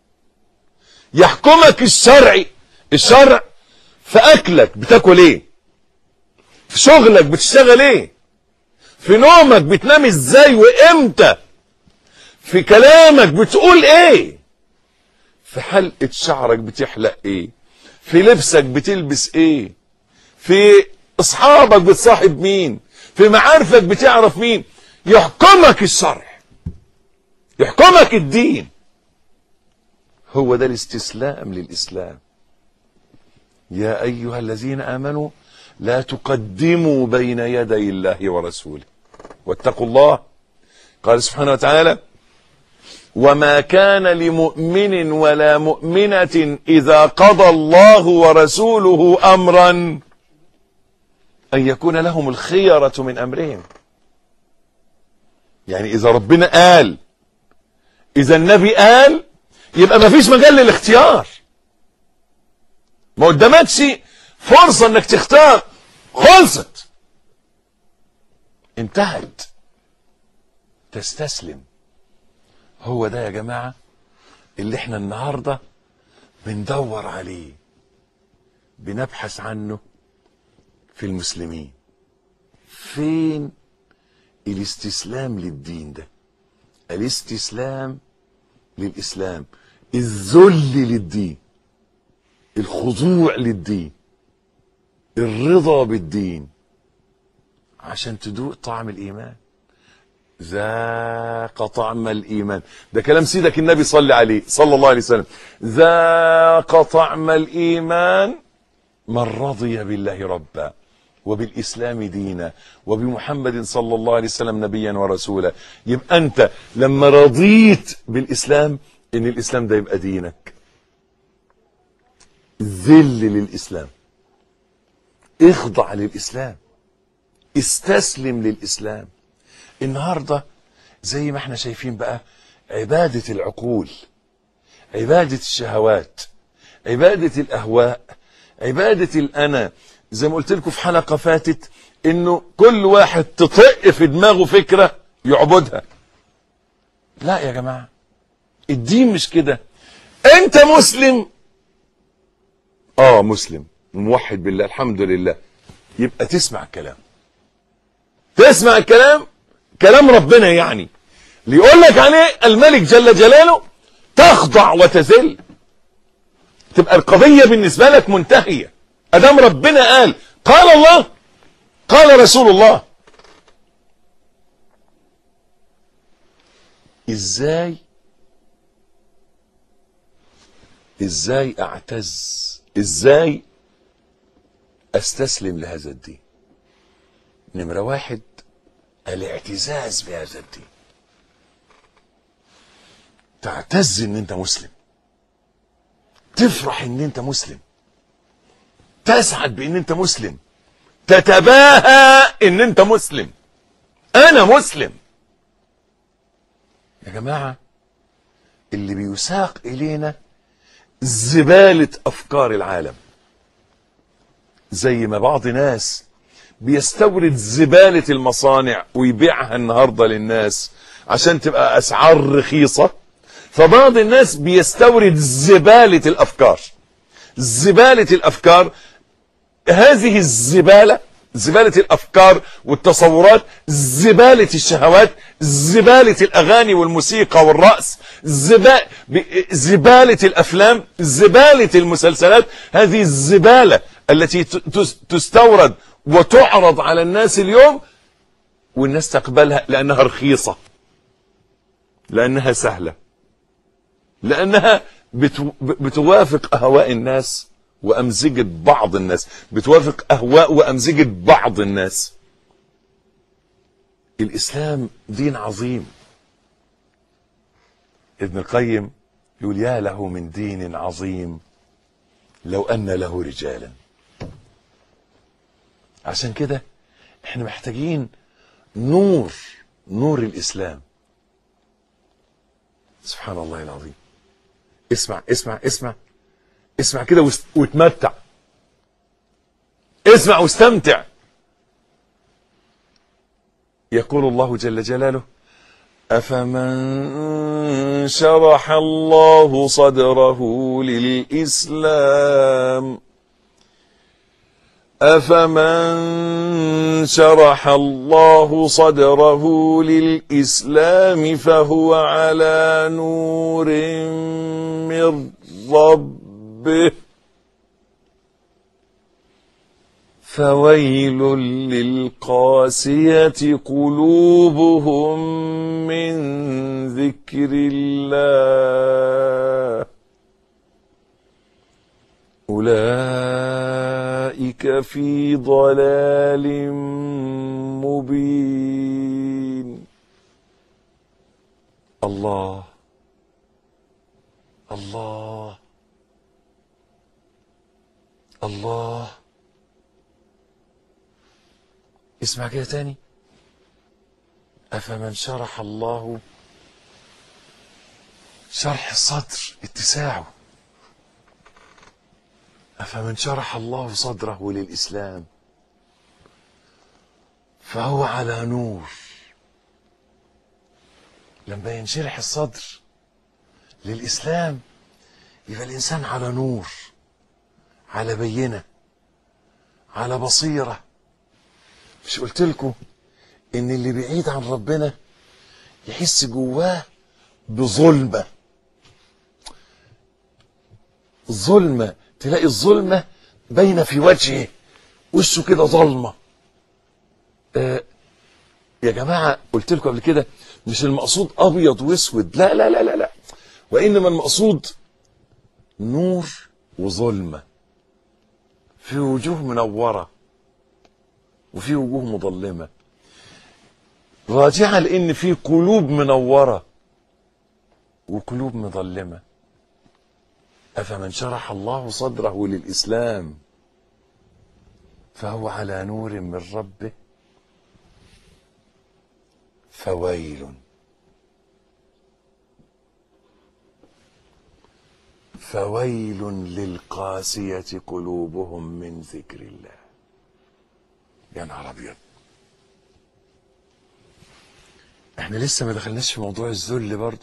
[SPEAKER 1] يحكمك الشرع الشرع في أكلك بتاكل إيه في شغلك بتشتغل إيه في نومك بتنام إزاي وإمتى في كلامك بتقول إيه في حلقة شعرك بتحلق إيه في لبسك بتلبس إيه في أصحابك بتصاحب مين في معارفك بتعرف مين يحكمك الشرع يحكمك الدين هو ده الاستسلام للإسلام يا أيها الذين آمنوا لا تقدموا بين يدي الله ورسوله واتقوا الله قال سبحانه وتعالى وما كان لمؤمن ولا مؤمنة إذا قضى الله ورسوله أمرا أن يكون لهم الخيرة من أمرهم يعني إذا ربنا قال إذا النبي قال يبقى ما فيش مجال للاختيار ما قدامكش فرصة انك تختار خلصت انتهت تستسلم هو ده يا جماعة اللي احنا النهاردة بندور عليه بنبحث عنه في المسلمين فين الاستسلام للدين ده الاستسلام للإسلام الذل للدين الخضوع للدين الرضا بالدين عشان تدوق طعم الإيمان ذاق طعم الإيمان ده كلام سيدك النبي صلى عليه صلى الله عليه وسلم ذاق طعم الإيمان من رضي بالله ربا وبالإسلام دينا وبمحمد صلى الله عليه وسلم نبيا ورسولا يبقى أنت لما رضيت بالإسلام إن الإسلام ده يبقى دينك ذل للإسلام اخضع للإسلام استسلم للإسلام النهاردة زي ما احنا شايفين بقى عبادة العقول عبادة الشهوات عبادة الأهواء عبادة الأنا زي ما قلت لكم في حلقة فاتت انه كل واحد تطق في دماغه فكرة يعبدها لا يا جماعة الدين مش كده انت مسلم اه مسلم موحد بالله الحمد لله يبقى تسمع الكلام تسمع الكلام كلام ربنا يعني اللي يقول لك عليه الملك جل جلاله تخضع وتذل تبقى القضية بالنسبة لك منتهية ادام ربنا قال قال الله قال رسول الله ازاي ازاي اعتز ازاي استسلم لهذا الدين نمرة واحد الاعتزاز بهذا الدين تعتز ان انت مسلم تفرح ان انت مسلم تسعد بان انت مسلم تتباهى ان انت مسلم انا مسلم يا جماعة اللي بيساق الينا زبالة افكار العالم زي ما بعض ناس بيستورد زبالة المصانع ويبيعها النهاردة للناس عشان تبقى اسعار رخيصة فبعض الناس بيستورد زبالة الافكار زبالة الافكار هذه الزبالة زبالة الافكار والتصورات زبالة الشهوات زبالة الاغاني والموسيقى والرأس زبا... زبالة الافلام زبالة المسلسلات هذه الزبالة التي تستورد وتعرض على الناس اليوم والناس تقبلها لانها رخيصة لانها سهلة لانها بتو... بتوافق اهواء الناس وامزجة بعض الناس بتوافق اهواء وامزجة بعض الناس الاسلام دين عظيم ابن القيم يقول يا له من دين عظيم لو ان له رجالا عشان كده احنا محتاجين نور نور الاسلام سبحان الله العظيم اسمع اسمع اسمع اسمع كده واست- واتمتع اسمع واستمتع يقول الله جل جلاله أفمن شرح الله صدره للإسلام أفمن شرح الله صدره للإسلام فهو على نور من ربه فويل للقاسية قلوبهم من ذكر الله أولئك في ضلال مبين الله الله الله اسمع كده تاني أفمن شرح الله شرح الصدر اتساعه أفمن شرح الله صدره للإسلام فهو على نور لما ينشرح الصدر للإسلام يبقى الإنسان على نور على بينة على بصيرة مش قلت لكم إن اللي بعيد عن ربنا يحس جواه بظلمة ظلمة تلاقي الظلمة باينة في وجهه وشه كده ظلمة آه يا جماعة قلت لكم قبل كده مش المقصود أبيض وأسود لا لا لا لا لا وإنما المقصود نور وظلمة في وجوه منورة وفي وجوه مظلمة راجعة لأن في قلوب منورة وقلوب مظلمة أفمن شرح الله صدره للإسلام فهو على نور من ربه فويل فويل للقاسية قلوبهم من ذكر الله يا نهار أبيض احنا لسه ما دخلناش في موضوع الذل برضه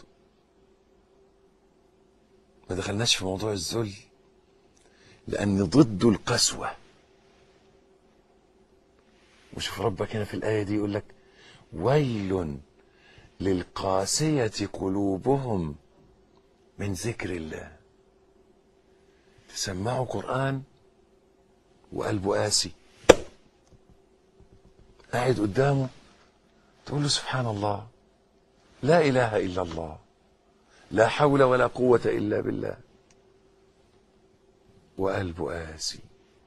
[SPEAKER 1] ما دخلناش في موضوع الذل لأن ضده القسوة وشوف ربك هنا في الآية دي يقول لك ويل للقاسية قلوبهم من ذكر الله تسمعوا قرآن وقلبه قاسي قاعد قدامه تقول له سبحان الله لا إله إلا الله لا حول ولا قوة إلا بالله وقلبه قاسي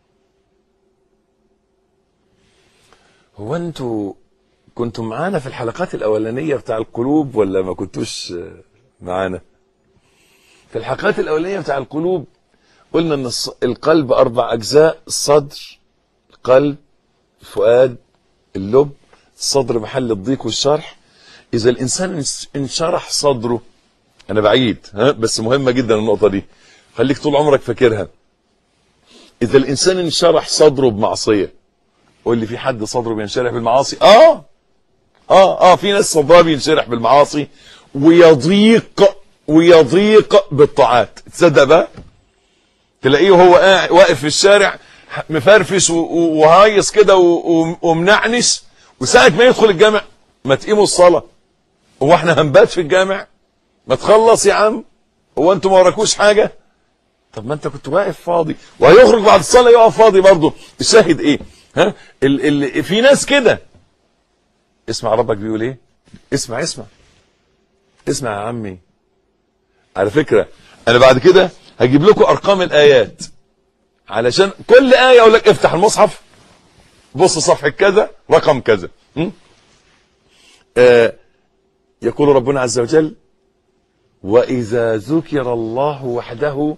[SPEAKER 1] هو انتوا كنتم معانا في الحلقات الأولانية بتاع القلوب ولا ما كنتوش معانا في الحلقات الأولانية بتاع القلوب قلنا ان الص- القلب أربع أجزاء الصدر القلب الفؤاد اللب الصدر محل الضيق والشرح إذا الإنسان انس- انشرح صدره أنا بعيد ها بس مهمة جدا النقطة دي خليك طول عمرك فاكرها إذا الإنسان انشرح صدره بمعصية قول لي في حد صدره بينشرح بالمعاصي آه آه آه في ناس صدرها بينشرح بالمعاصي ويضيق ويضيق بالطاعات تصدق بقى تلاقيه وهو قاعد واقف في الشارع مفرفش و- و- وهايص كده و- و- ومنعنش وساعة ما يدخل الجامع ما تقيموا الصلاة هو احنا هنبات في الجامع ما تخلص يا عم هو انتوا ما وراكوش حاجة طب ما انت كنت واقف فاضي وهيخرج بعد الصلاة يقف فاضي برضه الشاهد ايه ها ال ال في ناس كده اسمع ربك بيقول ايه اسمع اسمع اسمع يا عمي على فكرة انا بعد كده هجيب لكم ارقام الايات علشان كل آية اقول لك افتح المصحف بص صفحة كذا رقم كذا م? آه يقول ربنا عز وجل وإذا ذكر الله وحده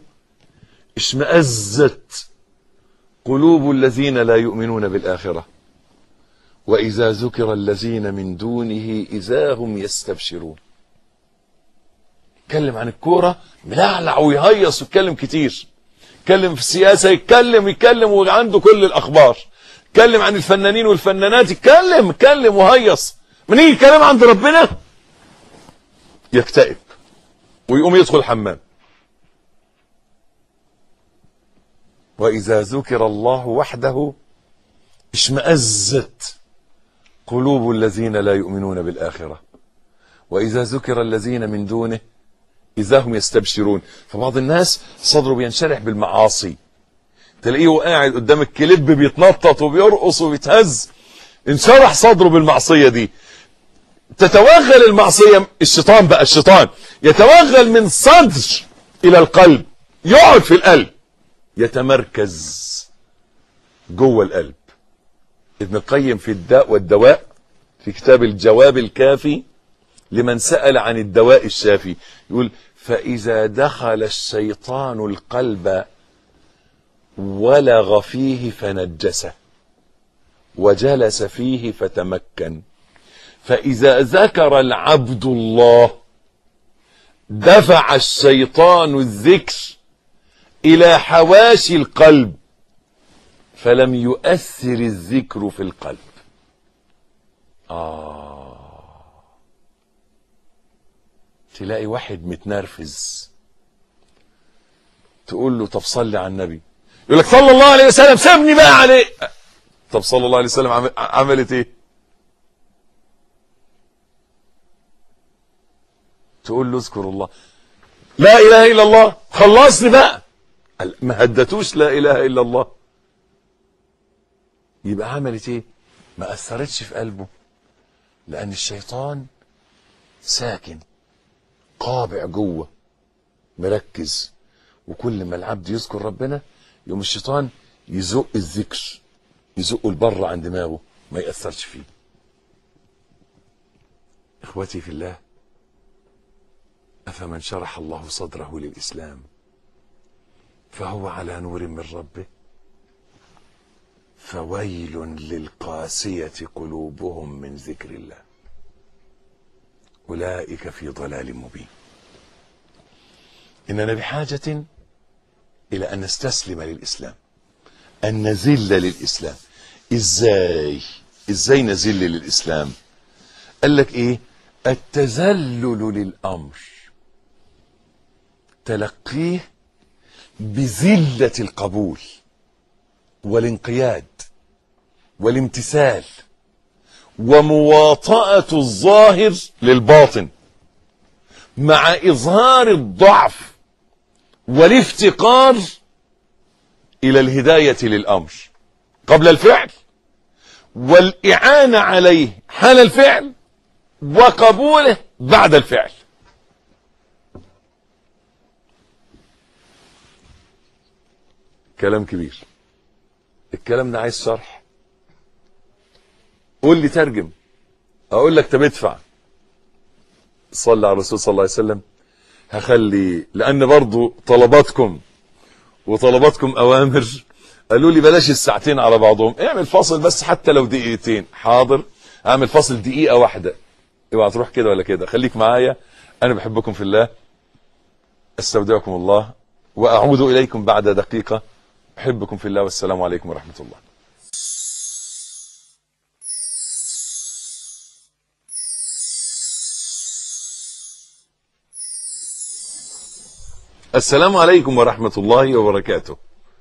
[SPEAKER 1] اشمأزت قلوب الذين لا يؤمنون بالآخرة وإذا ذكر الذين من دونه إذا هم يستبشرون يتكلم عن الكورة ملعلع ويهيص ويتكلم كتير يتكلم في السياسة يتكلم يتكلم وعنده كل الأخبار يتكلم عن الفنانين والفنانات يتكلم يتكلم وهيص من يجي كلام عند ربنا يكتئب ويقوم يدخل الحمام وإذا ذكر الله وحده اشمأزت قلوب الذين لا يؤمنون بالآخرة وإذا ذكر الذين من دونه إذا هم يستبشرون فبعض الناس صدره بينشرح بالمعاصي تلاقيه قاعد قدام الكليب بيتنطط وبيرقص وبيتهز انشرح صدره بالمعصية دي تتوغل المعصية الشيطان بقى الشيطان يتوغل من صدر إلى القلب يقعد في القلب يتمركز جوه القلب ابن القيم في الداء والدواء في كتاب الجواب الكافي لمن سأل عن الدواء الشافي يقول فإذا دخل الشيطان القلب ولغ فيه فنجسه وجلس فيه فتمكن فإذا ذكر العبد الله دفع الشيطان الذكر إلى حواشي القلب فلم يؤثر الذكر في القلب آه تلاقي واحد متنرفز تقول له طب صلي على النبي يقول لك صلى الله عليه وسلم سيبني بقى عليه طب صلى الله عليه وسلم عمل- عملت ايه تقول له اذكر الله لا اله الا الله خلصني بقى قال ما هدتوش لا اله الا الله يبقى عملت ايه ما اثرتش في قلبه لان الشيطان ساكن قابع جوه مركز وكل ما العبد يذكر ربنا يوم الشيطان يزق الذكر يزقه لبره عن دماغه ما يأثرش فيه اخوتي في الله افمن شرح الله صدره للاسلام فهو على نور من ربه فويل للقاسيه قلوبهم من ذكر الله اولئك في ضلال مبين اننا بحاجه الى ان نستسلم للاسلام ان نذل للاسلام ازاي ازاي نذل للاسلام قال لك ايه التذلل للامر تلقيه بذله القبول والانقياد والامتثال ومواطاه الظاهر للباطن مع اظهار الضعف والافتقار الى الهدايه للامر قبل الفعل والاعانه عليه حال الفعل وقبوله بعد الفعل كلام كبير الكلام ده عايز شرح قول لي ترجم اقول لك طب ادفع صلى على الرسول صلى الله عليه وسلم هخلي لان برضو طلباتكم وطلباتكم اوامر قالوا لي بلاش الساعتين على بعضهم اعمل فاصل بس حتى لو دقيقتين حاضر اعمل فاصل دقيقه واحده اوعى تروح كده ولا كده خليك معايا انا بحبكم في الله استودعكم الله واعود اليكم بعد دقيقه احبكم في الله والسلام عليكم ورحمه الله السلام عليكم ورحمة الله وبركاته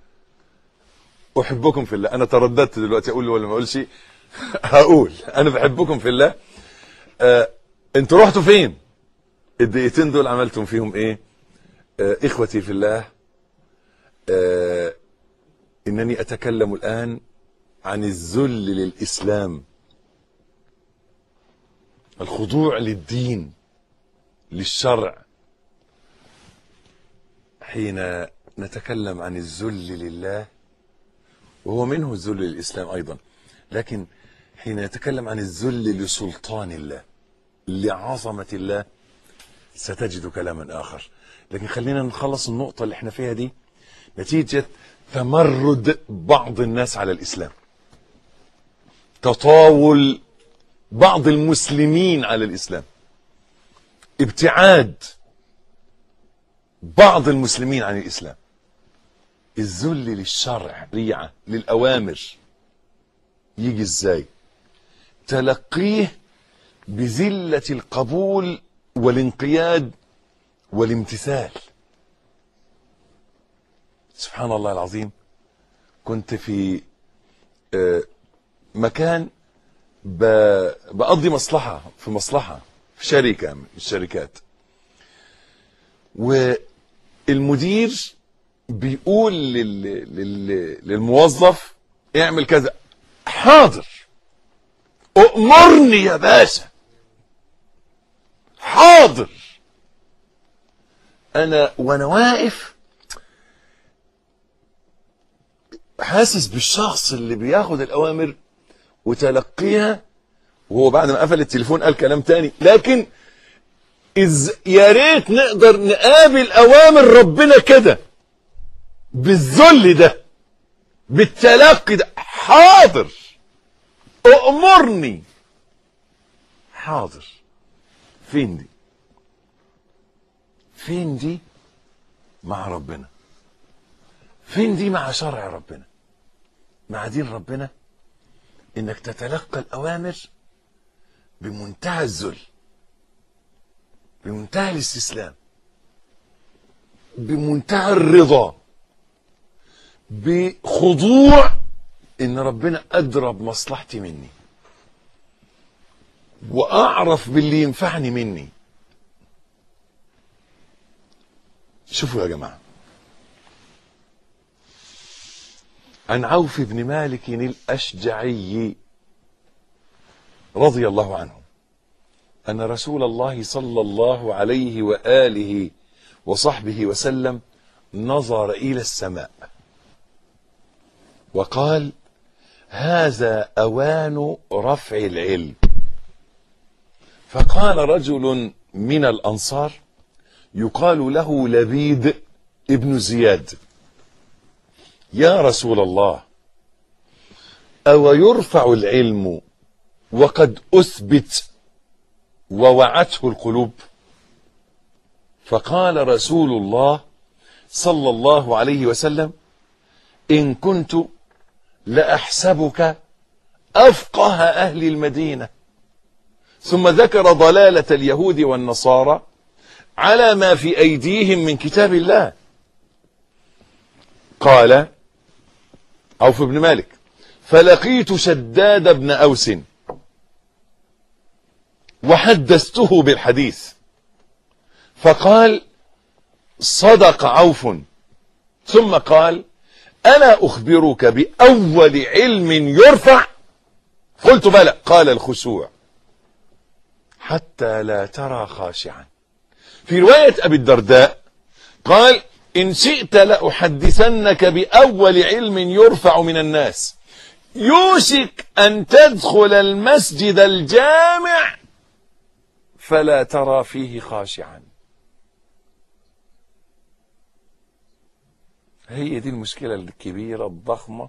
[SPEAKER 1] أحبكم في الله أنا ترددت دلوقتي أقول ولا ما أقولش هقول أنا بحبكم في الله آه، أنتوا رحتوا فين الدقيقتين دول عملتم فيهم إيه آه، إخوتي في الله آه، إنني أتكلم الآن عن الذل للإسلام الخضوع للدين للشرع حين نتكلم عن الذل لله وهو منه الذل للإسلام أيضا لكن حين نتكلم عن الذل لسلطان الله لعظمة الله ستجد كلاما آخر لكن خلينا نخلص النقطة اللي احنا فيها دي نتيجة تمرد بعض الناس على الإسلام تطاول بعض المسلمين على الإسلام ابتعاد بعض المسلمين عن الإسلام الذل للشرع ريعة للأوامر يجي ازاي تلقيه بذلة القبول والانقياد والامتثال سبحان الله العظيم كنت في آه، مكان ب- بقضي مصلحة في مصلحة في شركة من الشركات والمدير بيقول لل... لل... للموظف اعمل كذا حاضر أؤمرني يا باشا حاضر أنا وأنا واقف حاسس بالشخص اللي بياخد الأوامر وتلقيها وهو بعد ما قفل التليفون قال كلام تاني لكن إز يا ريت نقدر نقابل أوامر ربنا كده بالذل ده بالتلقي ده حاضر أأمرني حاضر فين دي فين دي مع ربنا فين دي مع شرع ربنا مع دين ربنا انك تتلقى الاوامر بمنتهى الذل بمنتهى الاستسلام بمنتهى الرضا بخضوع ان ربنا ادرى بمصلحتي مني واعرف باللي ينفعني مني شوفوا يا جماعه عن عوف بن مالك الاشجعي رضي الله عنه ان رسول الله صلى الله عليه واله وصحبه وسلم نظر الى السماء وقال هذا اوان رفع العلم فقال رجل من الانصار يقال له لبيد ابن زياد يا رسول الله او يرفع العلم وقد اثبت ووعته القلوب فقال رسول الله صلى الله عليه وسلم ان كنت لاحسبك افقه اهل المدينه ثم ذكر ضلاله اليهود والنصارى على ما في ايديهم من كتاب الله قال عوف بن مالك فلقيت شداد بن اوس وحدثته بالحديث فقال صدق عوف ثم قال الا اخبرك باول علم يرفع قلت بلى قال الخشوع حتى لا ترى خاشعا في روايه ابي الدرداء قال ان شئت لاحدثنك باول علم يرفع من الناس يوشك ان تدخل المسجد الجامع فلا ترى فيه خاشعا هي دي المشكله الكبيره الضخمه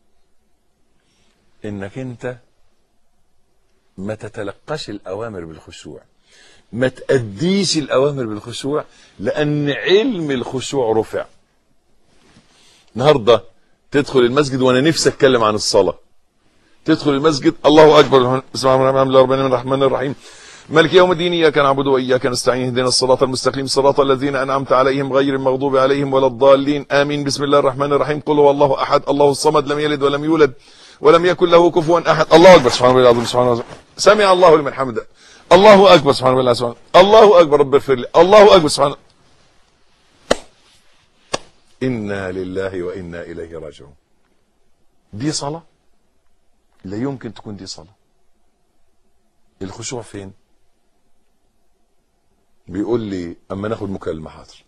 [SPEAKER 1] انك انت ما تتلقاش الاوامر بالخشوع ما تأديش الأوامر بالخشوع لأن علم الخشوع رفع النهاردة تدخل المسجد وأنا نفسي أتكلم عن الصلاة تدخل المسجد الله أكبر بسم الله الرحمن الرحيم الرحمن الرحيم مالك يوم الدين إياك نعبد وإياك نستعين اهدنا الصراط المستقيم صراط الذين أنعمت عليهم غير المغضوب عليهم ولا الضالين آمين بسم الله الرحمن الرحيم قل هو الله أحد الله الصمد لم يلد ولم يولد ولم يكن له كفوا أحد الله أكبر سبحان الله العظيم سبحان الله سمع الله لمن حمده الله اكبر سبحان الله سبحان الله اكبر رب اغفر لي الله اكبر سبحان انا لله وانا اليه راجعون دي صلاه لا يمكن تكون دي صلاه الخشوع فين بيقول لي اما ناخد مكالمه حاضر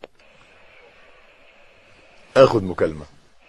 [SPEAKER 1] اخد مكالمه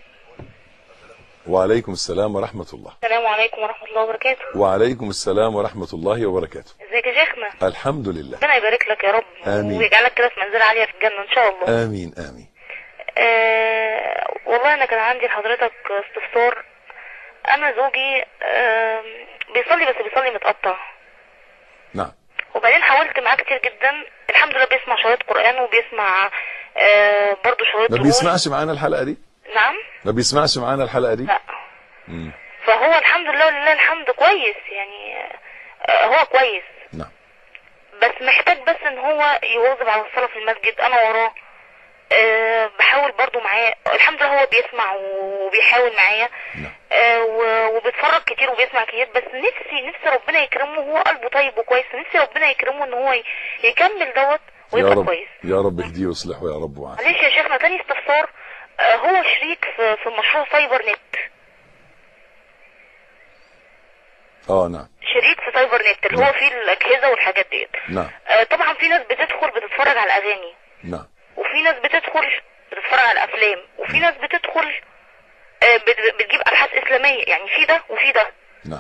[SPEAKER 1] وعليكم السلام ورحمه الله
[SPEAKER 2] السلام عليكم ورحمة الله وبركاته
[SPEAKER 1] وعليكم السلام ورحمه الله وبركاته
[SPEAKER 2] ازيك يا شيخنا
[SPEAKER 1] الحمد لله
[SPEAKER 2] ربنا يبارك لك يا رب
[SPEAKER 1] آمين.
[SPEAKER 2] ويجعلك كده في منزله عاليه في الجنه ان شاء الله
[SPEAKER 1] امين امين
[SPEAKER 2] آه والله انا كان عندي لحضرتك استفسار انا زوجي آه بيصلي بس بيصلي متقطع
[SPEAKER 1] نعم
[SPEAKER 2] وبعدين حاولت معاه كتير جدا الحمد لله بيسمع شرايط قران وبيسمع آه برضه شرايط
[SPEAKER 1] ما
[SPEAKER 2] روح.
[SPEAKER 1] بيسمعش معانا الحلقه دي
[SPEAKER 2] نعم
[SPEAKER 1] ما بيسمعش معانا الحلقه دي
[SPEAKER 2] لا
[SPEAKER 1] مم.
[SPEAKER 2] فهو الحمد لله ولله الحمد كويس يعني آه هو كويس
[SPEAKER 1] نعم
[SPEAKER 2] بس محتاج بس ان هو يواظب على الصلاة في المسجد انا وراه أه بحاول برضو معاه الحمد لله هو بيسمع وبيحاول معايا
[SPEAKER 1] نعم.
[SPEAKER 2] أه و- وبيتفرج كتير وبيسمع كتير بس نفسي نفسي ربنا يكرمه هو قلبه طيب وكويس نفسي ربنا يكرمه ان هو ي- يكمل دوت
[SPEAKER 1] يا
[SPEAKER 2] ويبقى
[SPEAKER 1] رب
[SPEAKER 2] كويس
[SPEAKER 1] يا رب اهديه ويصلحه يا رب وعافيه
[SPEAKER 2] معلش يا شيخنا تاني استفسار أه هو شريك في, في مشروع فايبر نت
[SPEAKER 1] اه نعم
[SPEAKER 2] شريك في فايبر نت اللي هو فيه الاجهزه والحاجات ديت
[SPEAKER 1] نعم
[SPEAKER 2] أه طبعا في ناس بتدخل بتتفرج على الاغاني
[SPEAKER 1] نعم
[SPEAKER 2] وفي ناس بتدخل بتتفرج على الافلام وفي ناس بتدخل آه، بت- بتجيب ابحاث اسلاميه يعني في ده وفي ده
[SPEAKER 1] نعم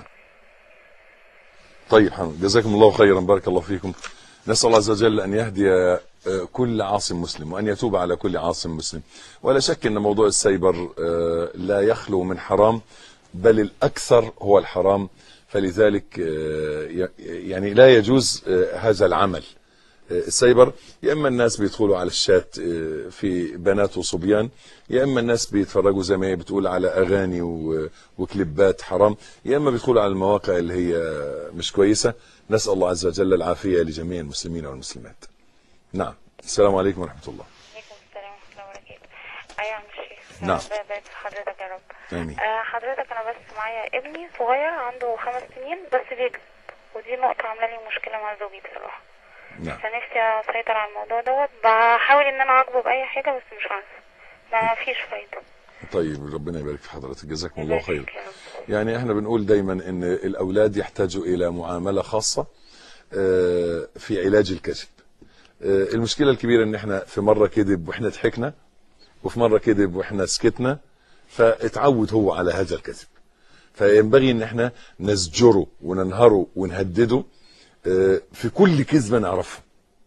[SPEAKER 1] طيب حمد جزاكم الله خيرا بارك الله فيكم نسأل الله عز وجل أن يهدي آه، كل عاصم مسلم وأن يتوب على كل عاصم مسلم ولا شك أن موضوع السايبر آه، لا يخلو من حرام بل الأكثر هو الحرام فلذلك آه، ي- يعني لا يجوز آه، هذا العمل السايبر يا اما الناس بيدخلوا على الشات آه، في بنات وصبيان يا اما الناس بيتفرجوا زي ما هي بتقول على اغاني و- وكليبات حرام يا اما بيدخلوا على المواقع اللي هي مش كويسه نسال الله عز وجل العافيه لجميع المسلمين والمسلمات نعم السلام عليكم ورحمه الله
[SPEAKER 2] عليكم السلام ورحمه الله وبركاته ايوه يا عم الشيخ
[SPEAKER 1] نعم.
[SPEAKER 2] ربنا يبارك في حضرتك يا رب
[SPEAKER 1] امين
[SPEAKER 2] آه، حضرتك انا بس معايا ابني صغير عنده خمس سنين بس بيكذب ودي نقطة عاملة لي مشكلة مع زوجي بصراحة
[SPEAKER 1] نعم
[SPEAKER 2] فنفسي اسيطر على الموضوع دوت بحاول ان انا اعاقبه باي حاجة بس مش عارفة ما فيش فايدة
[SPEAKER 1] طيب ربنا يبارك في حضرتك جزاكم الله خير
[SPEAKER 2] يبارك يا رب.
[SPEAKER 1] يعني احنا بنقول دايما ان الاولاد يحتاجوا الى معامله خاصه آه، في علاج الكذب آه، المشكله الكبيره ان احنا في مره كذب واحنا ضحكنا وفي مره كذب واحنا سكتنا فاتعود هو على هذا الكذب فينبغي ان احنا نزجره وننهره ونهدده آه، في كل كذبه نعرفها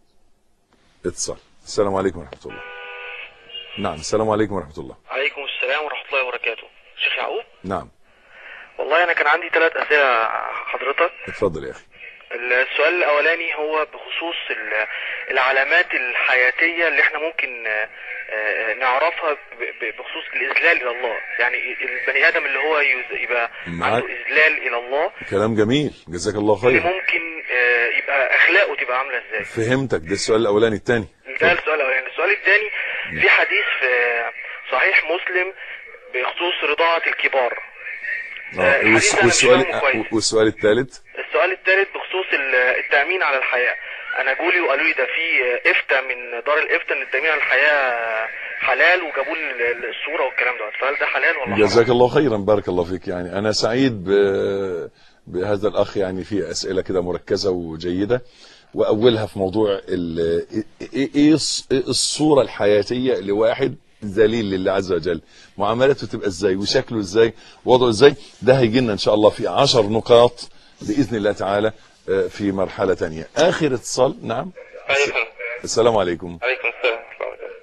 [SPEAKER 1] اتصال السلام عليكم ورحمه الله نعم السلام عليكم ورحمه الله
[SPEAKER 3] عليكم السلام ورحمة الله وبركاته شيخ يعقوب
[SPEAKER 1] نعم
[SPEAKER 3] والله أنا كان عندي ثلاث أسئلة حضرتك
[SPEAKER 1] اتفضل يا اخي
[SPEAKER 3] السؤال الأولاني هو بخصوص ال- العلامات الحياتية اللي احنا ممكن آه، آه، نعرفها ب- ب- بخصوص الإذلال إلى الله يعني البني آدم اللي هو يز- يبقى
[SPEAKER 1] معاك.
[SPEAKER 3] عنده إذلال إلى الله
[SPEAKER 1] كلام جميل جزاك الله
[SPEAKER 3] اللي
[SPEAKER 1] خير
[SPEAKER 3] ممكن آه، يبقى أخلاقه تبقى عاملة إزاي
[SPEAKER 1] فهمتك ده السؤال الاولاني الثاني
[SPEAKER 3] ده السؤال الأولاني السؤال الثاني في حديث في صحيح مسلم بخصوص رضاعة الكبار
[SPEAKER 1] اه
[SPEAKER 3] الحديث
[SPEAKER 1] والس-
[SPEAKER 3] أنا مش
[SPEAKER 1] والسؤال
[SPEAKER 3] فاهمه كويس.
[SPEAKER 1] والسؤال الثالث
[SPEAKER 3] السؤال الثالث بخصوص ال- التأمين على الحياة أنا جولي وقالوا لي ده في إفتاء من دار الإفتاء إن التأمين على الحياة حلال وجابوا لي ال- ال- الصورة والكلام ده فهل ده حلال ولا حرام؟
[SPEAKER 1] جزاك الله خيرا بارك الله فيك يعني انا سعيد ب- بهذا الاخ يعني في اسئله كده مركزه وجيده واولها في موضوع ال- ايه إيه الص- إيه الصوره الحياتيه لواحد ذليل لله عز وجل معاملته تبقى ازاي وشكله ازاي وضعه ازاي ده هيجي لنا ان شاء الله في عشر نقاط باذن الله تعالى آه، في مرحله تانية اخر اتصال نعم
[SPEAKER 3] عليكم
[SPEAKER 1] السلام عليكم
[SPEAKER 3] عليكم السلام ورحمة الله وبركاته.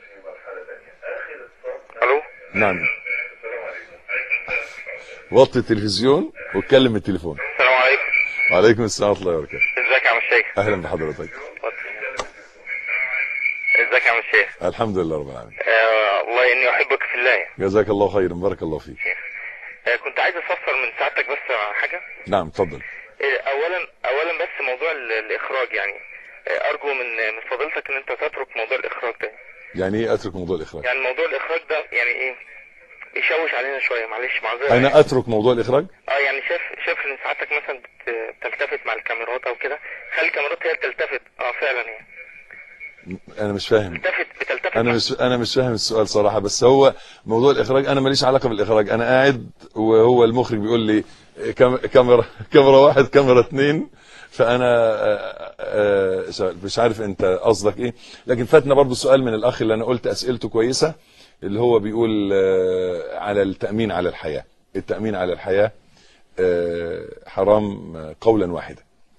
[SPEAKER 3] ألو
[SPEAKER 1] نعم وطي التلفزيون واتكلم التليفون
[SPEAKER 3] السلام عليكم
[SPEAKER 1] وعليكم السلام ورحمه الله وبركاته
[SPEAKER 3] ازيك يا عم الشيخ
[SPEAKER 1] اهلا بحضرتك
[SPEAKER 3] ازيك يا عم الشيخ
[SPEAKER 1] الحمد لله رب العالمين
[SPEAKER 3] آه والله إني أحبك في الله
[SPEAKER 1] جزاك الله خيرا بارك الله فيك
[SPEAKER 3] آه كنت عايز أستفسر من سعادتك بس عن حاجة
[SPEAKER 1] نعم تفضل
[SPEAKER 3] إيه، اولا اولا بس موضوع ال- الاخراج يعني إيه، ارجو من من فضيلتك ان انت تترك موضوع الاخراج ده
[SPEAKER 1] يعني ايه اترك موضوع الاخراج
[SPEAKER 3] يعني موضوع الاخراج ده يعني ايه يشوش علينا شويه معلش معذره يعني.
[SPEAKER 1] انا اترك موضوع الاخراج
[SPEAKER 3] اه يعني شايف شايف ان ساعتك مثلا بت- بتلتفت مع الكاميرات او كده خلي الكاميرات هي اللي تلتفت اه فعلا يعني
[SPEAKER 1] انا مش فاهم
[SPEAKER 3] بتلتفت بتلتفت
[SPEAKER 1] انا
[SPEAKER 3] مع-
[SPEAKER 1] مش انا مش فاهم السؤال صراحه بس هو موضوع الاخراج انا ماليش علاقه بالاخراج انا قاعد وهو المخرج بيقول لي كام- كاميرا كاميرا واحد كاميرا اثنين فانا آه، آه، آه، مش عارف انت قصدك ايه لكن فاتنا برضو سؤال من الاخ اللي انا قلت اسئلته كويسه اللي هو بيقول آه، على التامين على الحياه التامين على الحياه آه، حرام آه، قولا واحدا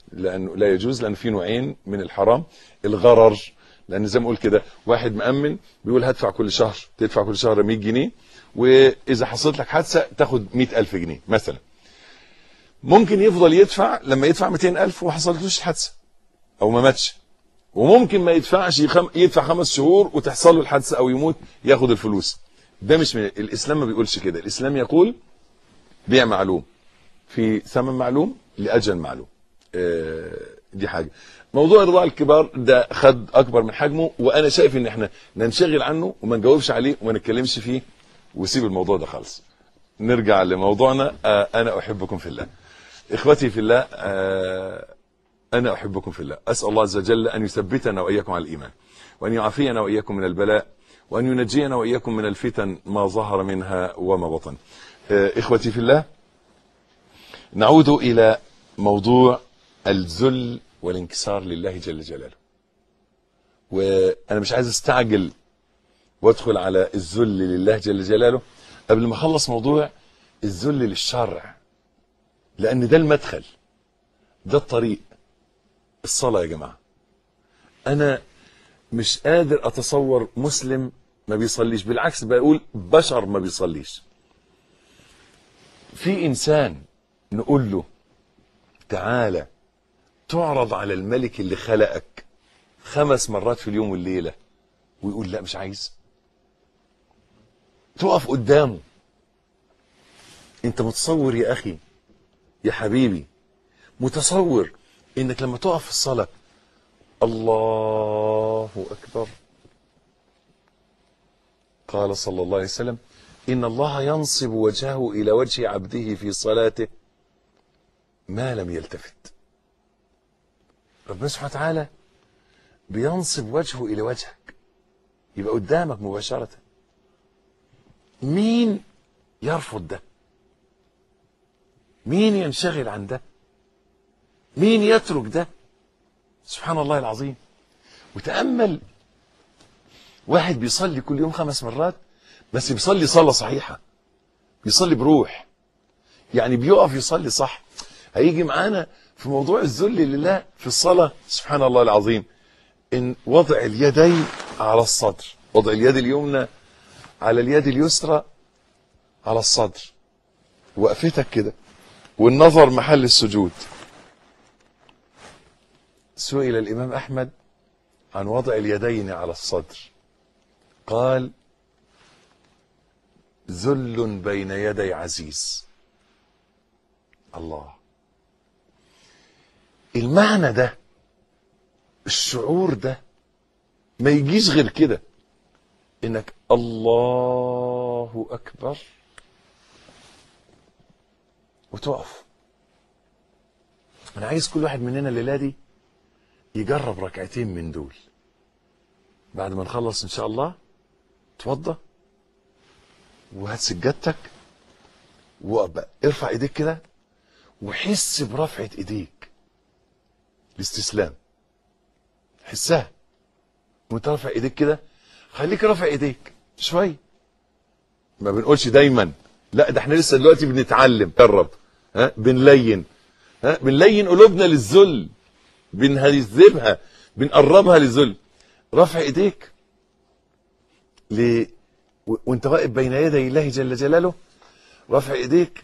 [SPEAKER 1] لانه لا يجوز لان في نوعين من الحرام الغرر لان زي ما اقول كده واحد مأمن بيقول هدفع كل شهر تدفع كل شهر 100 جنيه واذا حصلت لك حادثه تاخد 100000 جنيه مثلا ممكن يفضل يدفع لما يدفع 200000 وما حصلتلوش الحادثه او ما ماتش وممكن ما يدفعش يخم... يدفع خمس شهور وتحصل له الحادثه او يموت ياخد الفلوس ده مش من الاسلام ما بيقولش كده الاسلام يقول بيع معلوم في ثمن معلوم لاجل معلوم آه، دي حاجه موضوع رضاع الكبار ده خد اكبر من حجمه وانا شايف ان احنا ننشغل عنه وما نجاوبش عليه وما نتكلمش فيه وسيب الموضوع ده خالص نرجع لموضوعنا آه، انا احبكم في الله اخوتي في الله آه، انا احبكم في الله اسال الله عز وجل ان يثبتنا واياكم على الايمان وان يعافينا واياكم من البلاء وان ينجينا واياكم من الفتن ما ظهر منها وما بطن آه، اخوتي في الله نعود الى موضوع الذل والانكسار لله جل جلاله وانا مش عايز استعجل وادخل على الذل لله جل جلاله قبل ما اخلص موضوع الذل للشرع لان ده المدخل ده الطريق الصلاه يا جماعه انا مش قادر اتصور مسلم ما بيصليش بالعكس بقول بشر ما بيصليش في انسان نقول له تعالى تعرض على الملك اللي خلقك خمس مرات في اليوم والليله ويقول لا مش عايز تقف قدامه انت متصور يا اخي يا حبيبي متصور انك لما تقف في الصلاه الله اكبر قال صلى الله عليه وسلم ان الله ينصب وجهه الى وجه عبده في صلاته ما لم يلتفت ربنا سبحانه وتعالى بينصب وجهه الى وجهك يبقى قدامك مباشره مين يرفض ده مين ينشغل عن ده مين يترك ده سبحان الله العظيم وتأمل واحد بيصلي كل يوم خمس مرات بس بيصلي صلاة صحيحة بيصلي بروح يعني بيقف يصلي صح هيجي معانا في موضوع الذل لله في الصلاة سبحان الله العظيم إن وضع اليدين على الصدر وضع اليد اليمنى على اليد اليسرى على الصدر وقفتك كده والنظر محل السجود سئل الإمام أحمد عن وضع اليدين على الصدر قال ذل بين يدي عزيز الله المعنى ده الشعور ده ما يجيش غير كده انك الله اكبر وتقف انا عايز كل واحد مننا الليله دي يجرب ركعتين من دول بعد ما نخلص ان شاء الله اتوضى وهات سجادتك وابقى ارفع ايديك كده وحس برفعه ايديك الاستسلام حسها وانت رافع ايديك كده خليك رافع ايديك شويه ما بنقولش دايما لا ده احنا لسه دلوقتي بنتعلم جرب ها بنلين ها بنلين قلوبنا للذل بنهذبها بنقربها للذل رفع ايديك ل... و... وانت واقف بين يدي الله جل جلاله رفع ايديك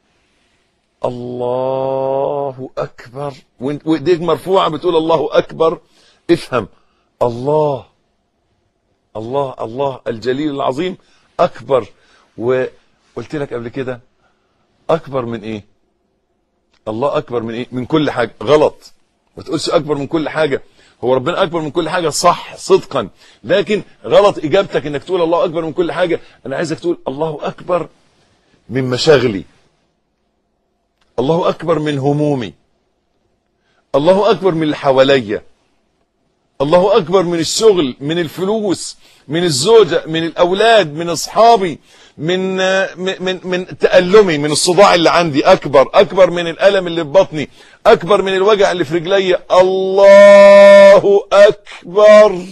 [SPEAKER 1] الله اكبر وانت وايديك مرفوعه بتقول الله اكبر افهم الله الله الله الجليل العظيم اكبر وقلت لك قبل كده اكبر من ايه الله اكبر من ايه من كل حاجه غلط ما تقولش اكبر من كل حاجه هو ربنا اكبر من كل حاجه صح صدقا لكن غلط اجابتك انك تقول الله اكبر من كل حاجه انا عايزك تقول الله اكبر من مشاغلي الله اكبر من همومي الله اكبر من اللي حواليا الله اكبر من الشغل من الفلوس من الزوجه من الاولاد من اصحابي من من من تألمي من الصداع اللي عندي اكبر اكبر من الالم اللي في بطني اكبر من الوجع اللي في رجلي الله اكبر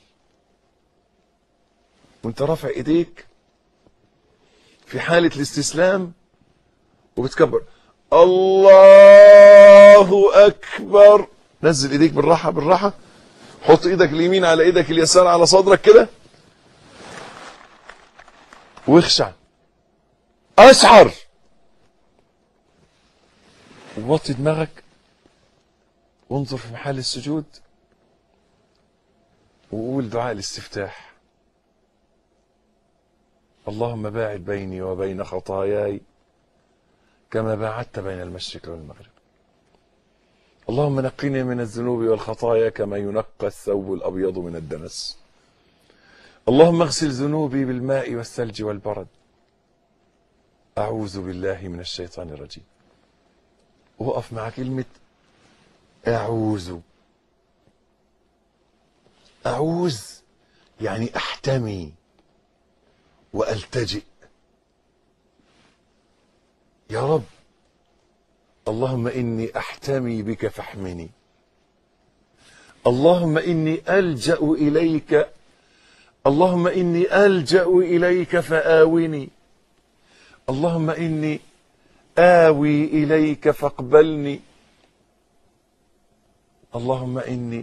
[SPEAKER 1] وانت رافع ايديك في حاله الاستسلام وبتكبر الله اكبر نزل ايديك بالراحه بالراحه حط ايدك اليمين على ايدك اليسار على صدرك كده واخشع اشعر ووطي دماغك وانظر في محل السجود وقول دعاء الاستفتاح اللهم باعد بيني وبين خطاياي كما باعدت بين المشرق والمغرب اللهم نقني من الذنوب والخطايا كما ينقى الثوب الابيض من الدنس اللهم اغسل ذنوبي بالماء والثلج والبرد اعوذ بالله من الشيطان الرجيم وقف مع كلمه اعوذ اعوذ يعني احتمي والتجئ يا رب اللهم اني احتمي بك فاحمني اللهم اني الجا اليك اللهم اني الجا اليك فاوني اللهم اني اوي اليك فاقبلني اللهم اني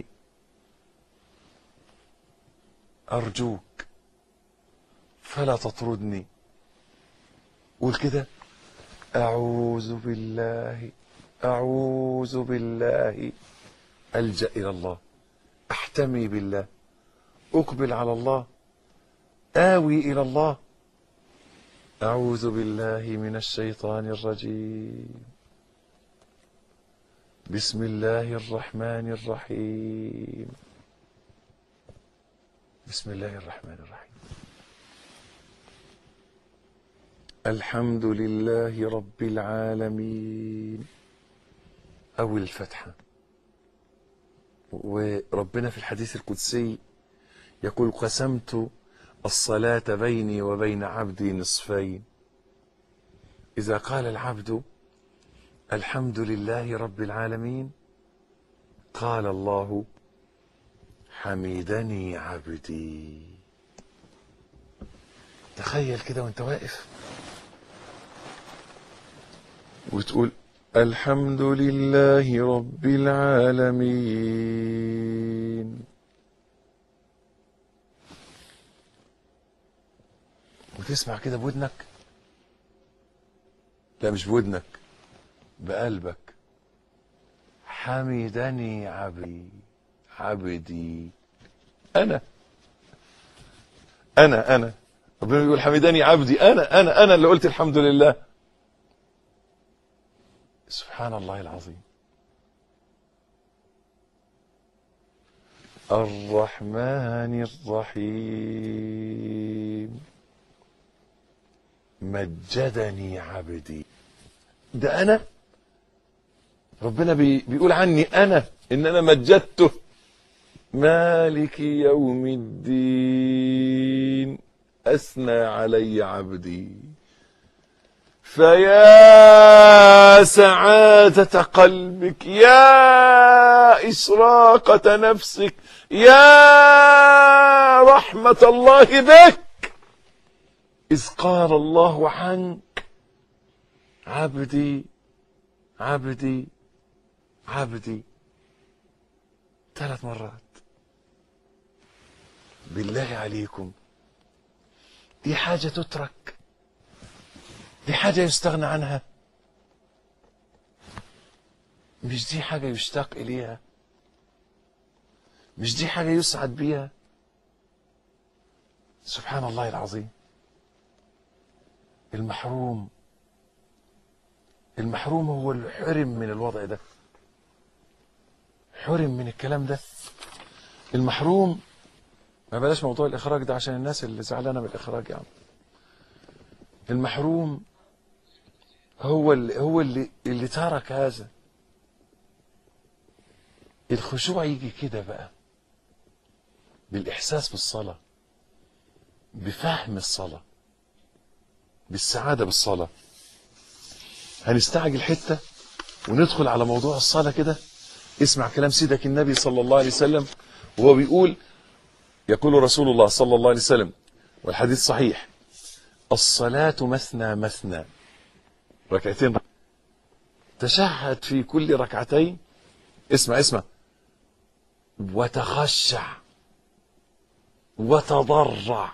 [SPEAKER 1] ارجوك فلا تطردني قول كده أعوذ بالله أعوذ بالله ألجأ إلى الله أحتمي بالله أقبل على الله آوي إلى الله أعوذ بالله من الشيطان الرجيم بسم الله الرحمن الرحيم بسم الله الرحمن الرحيم الحمد لله رب العالمين أو الفتحة وربنا في الحديث القدسي يقول قسمت الصلاة بيني وبين عبدي نصفين إذا قال العبد الحمد لله رب العالمين قال الله حمدني عبدي تخيل كده وانت واقف وتقول الحمد لله رب العالمين وتسمع كده بودنك لا مش بودنك بقلبك حمدني عبدي عبدي انا انا انا ربنا بيقول حمدني عبدي انا انا انا اللي قلت الحمد لله سبحان الله العظيم الرحمن الرحيم مجدني عبدي ده انا ربنا بي بيقول عني انا ان انا مجدته مالك يوم الدين اثنى علي عبدي فيا سعادة قلبك يا إشراقة نفسك يا رحمة الله بك إذ قال الله عنك عبدي عبدي عبدي ثلاث مرات بالله عليكم دي حاجة تترك دي حاجة يستغنى عنها مش دي حاجة يشتاق إليها مش دي حاجة يسعد بيها سبحان الله العظيم المحروم المحروم هو اللي حرم من الوضع ده حرم من الكلام ده المحروم ما بلاش موضوع الإخراج ده عشان الناس اللي زعلانة من الإخراج يعني المحروم هو اللي هو اللي اللي ترك هذا الخشوع يجي كده بقى بالإحساس بالصلاة بفهم الصلاة بالسعادة بالصلاة هنستعجل حتة وندخل على موضوع الصلاة كده اسمع كلام سيدك النبي صلى الله عليه وسلم وهو بيقول يقول رسول الله صلى الله عليه وسلم والحديث صحيح الصلاة مثنى مثنى ركعتين تشهد في كل ركعتين اسمع اسمع وتخشع وتضرع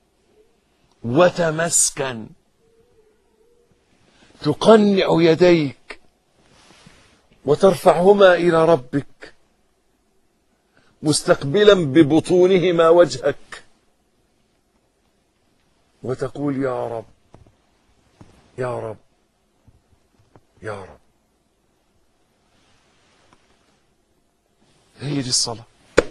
[SPEAKER 1] وتمسكن تقنع يديك وترفعهما الى ربك مستقبلا ببطونهما وجهك وتقول يا رب يا رب يا رب هي دي الصلاة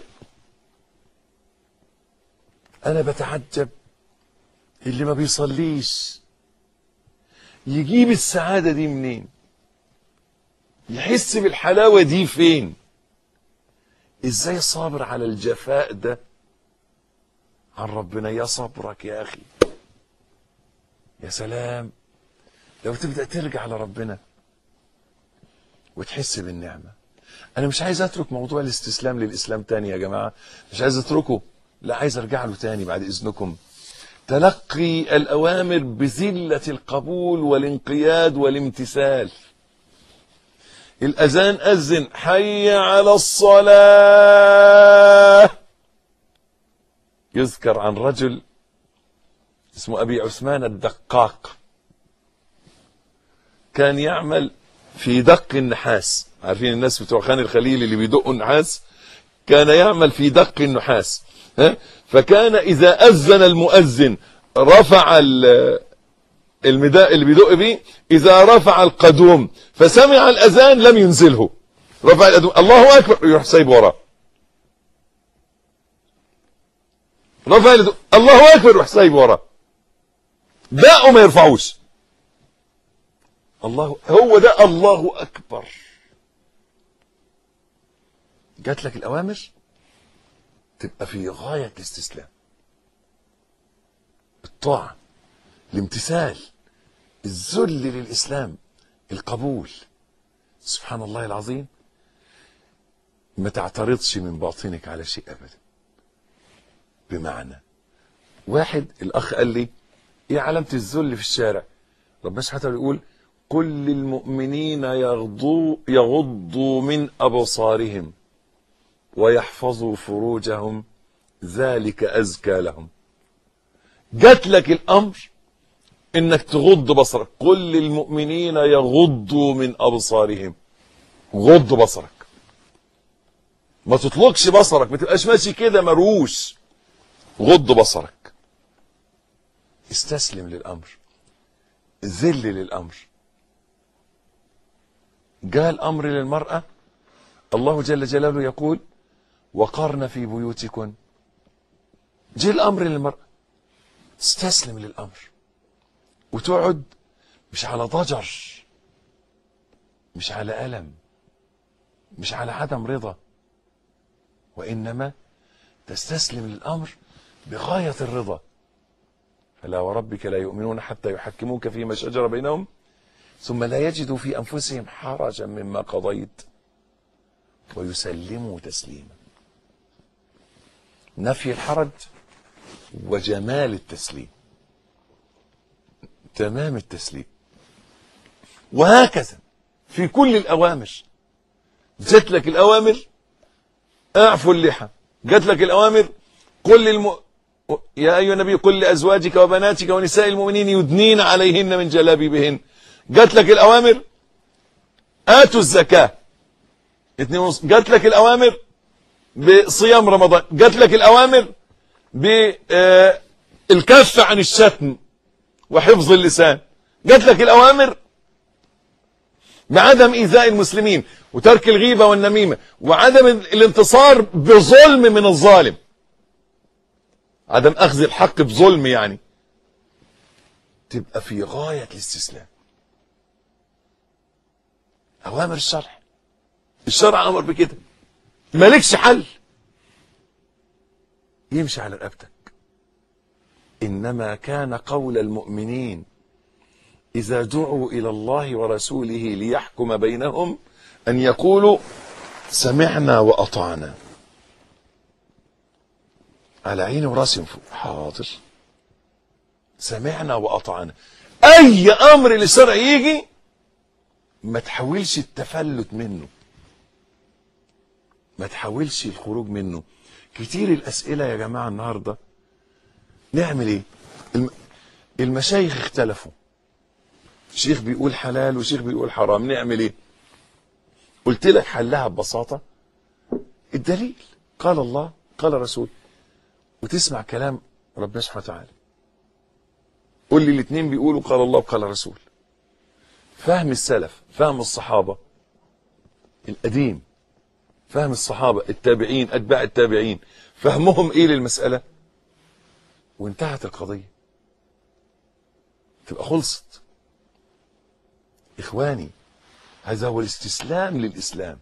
[SPEAKER 1] أنا بتعجب اللي ما بيصليش يجيب السعادة دي منين يحس بالحلاوة دي فين ازاي صابر على الجفاء ده عن ربنا يا صبرك يا أخي يا سلام لو تبدأ ترجع لربنا وتحس بالنعمة أنا مش عايز أترك موضوع الاستسلام للإسلام تاني يا جماعة مش عايز أتركه لا عايز أرجع له تاني بعد إذنكم تلقي الأوامر بذلة القبول والانقياد والامتثال الأذان أذن حي على الصلاة يذكر عن رجل اسمه أبي عثمان الدقاق كان يعمل في دق النحاس عارفين الناس بتوع خان الخليل اللي بيدقوا النحاس كان يعمل في دق النحاس ها؟ فكان إذا أذن المؤذن رفع ال- المداء اللي بيدق بيه إذا رفع القدوم فسمع الأذان لم ينزله رفع القدوم الله أكبر يروح سايب وراه رفع القدوم الله أكبر يروح سايب وراه دقوا ما يرفعوش الله هو ده الله أكبر جات لك الأوامر تبقى في غاية الاستسلام الطاعة الامتثال الذل للإسلام القبول سبحان الله العظيم ما تعترضش من باطنك على شيء أبدا بمعنى واحد الأخ قال لي إيه علامة الذل في الشارع ربنا سبحانه وتعالى يقول قل للمؤمنين يغضوا يغضوا من أبصارهم ويحفظوا فروجهم ذلك أزكى لهم جات لك الأمر إنك تغض بصرك قل للمؤمنين يغضوا من أبصارهم غض بصرك ما تطلقش بصرك ما تبقاش ماشي كده مروش غض بصرك استسلم للأمر ذل للأمر جاء الأمر للمرأة الله جل جلاله يقول وقرن في بيوتكن جه الأمر للمرأة استسلم للأمر وتقعد مش على ضجر مش على ألم مش على عدم رضا وإنما تستسلم للأمر بغاية الرضا فلا وربك لا يؤمنون حتى يحكموك فيما شجر بينهم ثم لا يجدوا في أنفسهم حرجا مما قضيت ويسلموا تسليما نفي الحرج وجمال التسليم تمام التسليم وهكذا في كل الأوامر جت لك الأوامر اعفوا اللحى جت لك الأوامر قل للم... يا أيها النبي قل لأزواجك وبناتك ونساء المؤمنين يدنين عليهن من جلابيبهن جت لك الأوامر آتوا الزكاة اتنين ونص جت لك الأوامر بصيام رمضان جت لك الأوامر بالكف عن الشتم وحفظ اللسان جت لك الأوامر بعدم إيذاء المسلمين وترك الغيبة والنميمة وعدم الانتصار بظلم من الظالم عدم أخذ الحق بظلم يعني تبقى في غاية الاستسلام أوامر الشرع الشرع أمر بكده مالكش حل يمشي على رقبتك إنما كان قول المؤمنين إذا دعوا إلى الله ورسوله ليحكم بينهم أن يقولوا سمعنا وأطعنا على عيني وراسي من فوق حاضر سمعنا وأطعنا أي أمر للشرع يجي ما تحاولش التفلت منه ما تحاولش الخروج منه كتير الأسئلة يا جماعة النهاردة نعمل ايه الم... المشايخ اختلفوا شيخ بيقول حلال وشيخ بيقول حرام نعمل ايه قلت لك حلها ببساطة الدليل قال الله قال رسول وتسمع كلام ربنا سبحانه وتعالى قول لي الاثنين بيقولوا قال الله وقال رسول فهم السلف فهم الصحابة القديم فهم الصحابة التابعين أتباع التابعين فهمهم إيه للمسألة وانتهت القضية تبقى خلصت إخواني هذا هو الاستسلام للإسلام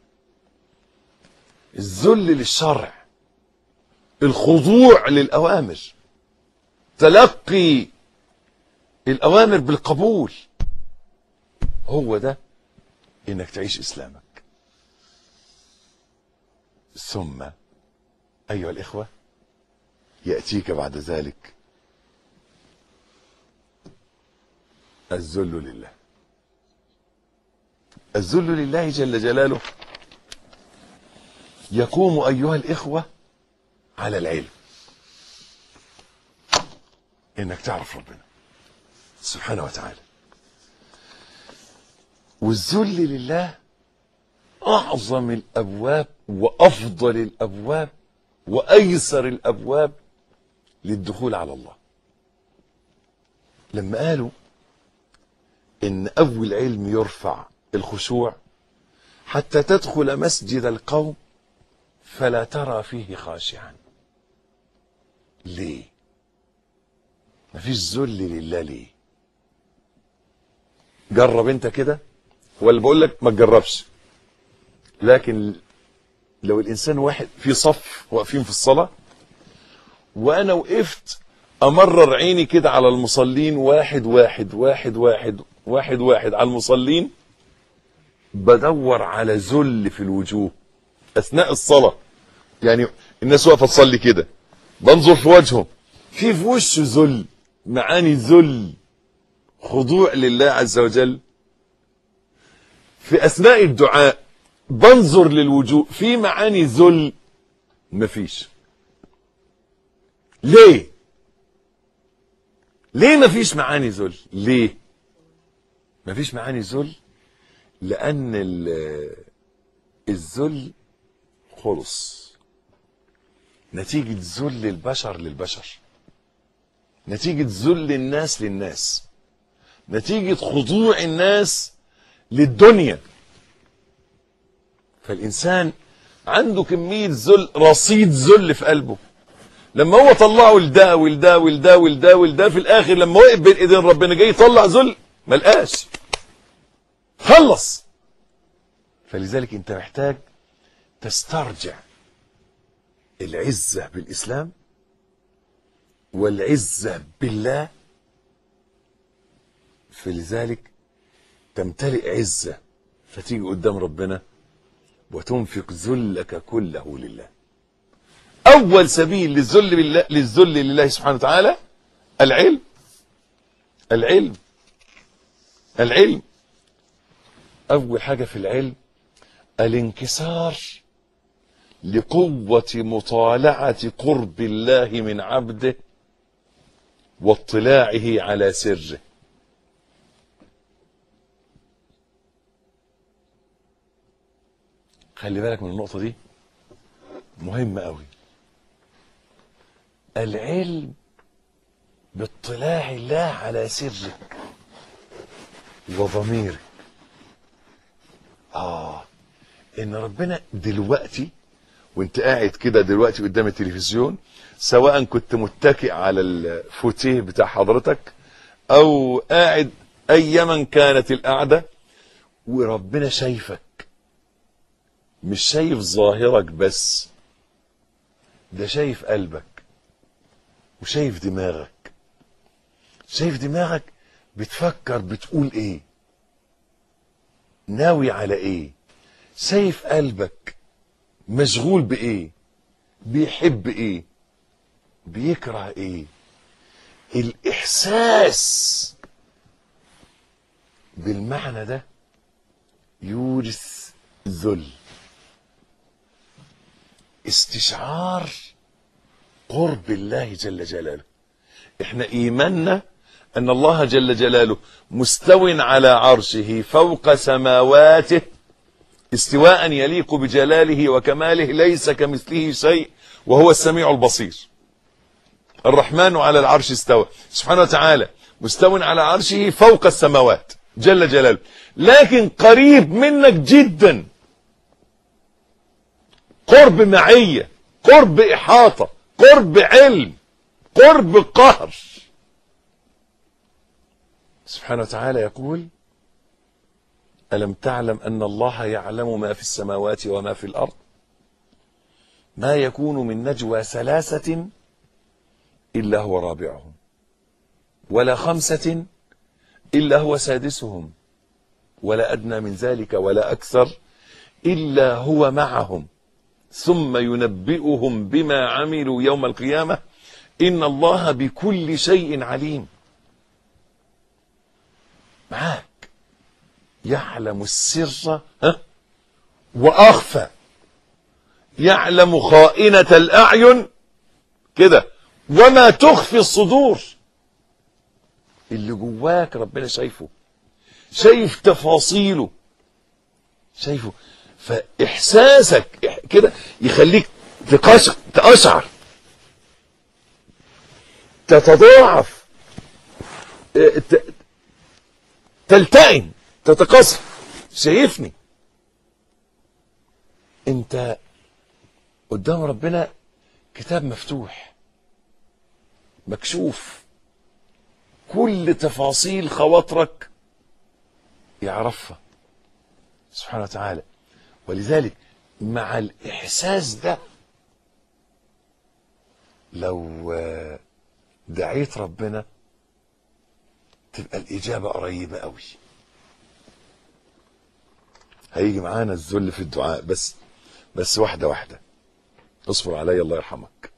[SPEAKER 1] الذل للشرع الخضوع للأوامر تلقي الأوامر بالقبول هو ده إنك تعيش إسلامك ثم أيها الإخوة يأتيك بعد ذلك الذل لله الذل لله جل جلاله يقوم أيها الإخوة على العلم إنك تعرف ربنا سبحانه وتعالى والذل لله أعظم الأبواب وأفضل الأبواب وأيسر الأبواب للدخول على الله لما قالوا إن أول علم يرفع الخشوع حتى تدخل مسجد القوم فلا ترى فيه خاشعا ليه مفيش ذل لله ليه جرب انت كده ولا بقول لك ما تجربش لكن لو الانسان واحد في صف واقفين في الصلاه وانا وقفت امرر عيني كده على المصلين واحد واحد واحد واحد واحد واحد على المصلين بدور على ذل في الوجوه اثناء الصلاه يعني الناس واقفه تصلي كده بنظر في وجههم في في وشه ذل معاني ذل خضوع لله عز وجل في اثناء الدعاء بنظر للوجوه في معاني ذل مفيش ليه ليه مفيش معاني ذل ليه مفيش معاني ذل لان ال- الذل خلص نتيجة ذل البشر للبشر نتيجة ذل الناس للناس نتيجة خضوع الناس للدنيا فالإنسان عنده كمية ذل رصيد ذل في قلبه لما هو طلعه لده ولده ولده ولده ولده في الآخر لما وقف بين إيدين ربنا جاي يطلع ذل ملقاش خلص فلذلك أنت محتاج تسترجع العزة بالإسلام والعزة بالله فلذلك تمتلئ عزة فتيجي قدام ربنا وتنفق ذلك كله لله أول سبيل للذل بالله للذل لله سبحانه وتعالى العلم العلم العلم أول حاجة في العلم الانكسار لقوة مطالعة قرب الله من عبده واطلاعه على سره خلي بالك من النقطة دي مهمة قوي العلم باطلاع الله على سرك وضميرك آه إن ربنا دلوقتي وانت قاعد كده دلوقتي قدام التلفزيون سواء كنت متكئ على الفوتيه بتاع حضرتك او قاعد ايما كانت القعده وربنا شايفك مش شايف ظاهرك بس ده شايف قلبك وشايف دماغك شايف دماغك بتفكر بتقول ايه ناوي على ايه شايف قلبك مشغول بايه بيحب ايه بيكره ايه الاحساس بالمعنى ده يورث ذل استشعار قرب الله جل جلاله احنا ايماننا ان الله جل جلاله مستو على عرشه فوق سماواته استواء يليق بجلاله وكماله ليس كمثله شيء وهو السميع البصير الرحمن على العرش استوى سبحانه وتعالى مستو على عرشه فوق السماوات جل جلاله لكن قريب منك جدا قرب معية قرب إحاطة قرب علم قرب قهر سبحانه وتعالى يقول ألم تعلم أن الله يعلم ما في السماوات وما في الأرض ما يكون من نجوى ثلاثة إلا هو رابعهم ولا خمسة إلا هو سادسهم ولا أدنى من ذلك ولا أكثر إلا هو معهم ثم ينبئهم بما عملوا يوم القيامة إن الله بكل شيء عليم معاك يعلم السر ها وأخفى يعلم خائنة الأعين كده وما تخفي الصدور اللي جواك ربنا شايفه شايف تفاصيله شايفه فإحساسك كده يخليك تقشع تقشعر تتضاعف اه، ت- تلتئم تتقصر شايفني انت قدام ربنا كتاب مفتوح مكشوف كل تفاصيل خواطرك يعرفها سبحانه وتعالى ولذلك مع الإحساس ده لو آه، دعيت ربنا تبقى الإجابة قريبة قوي هيجي معانا الذل في الدعاء بس بس واحدة واحدة اصبر علي الله يرحمك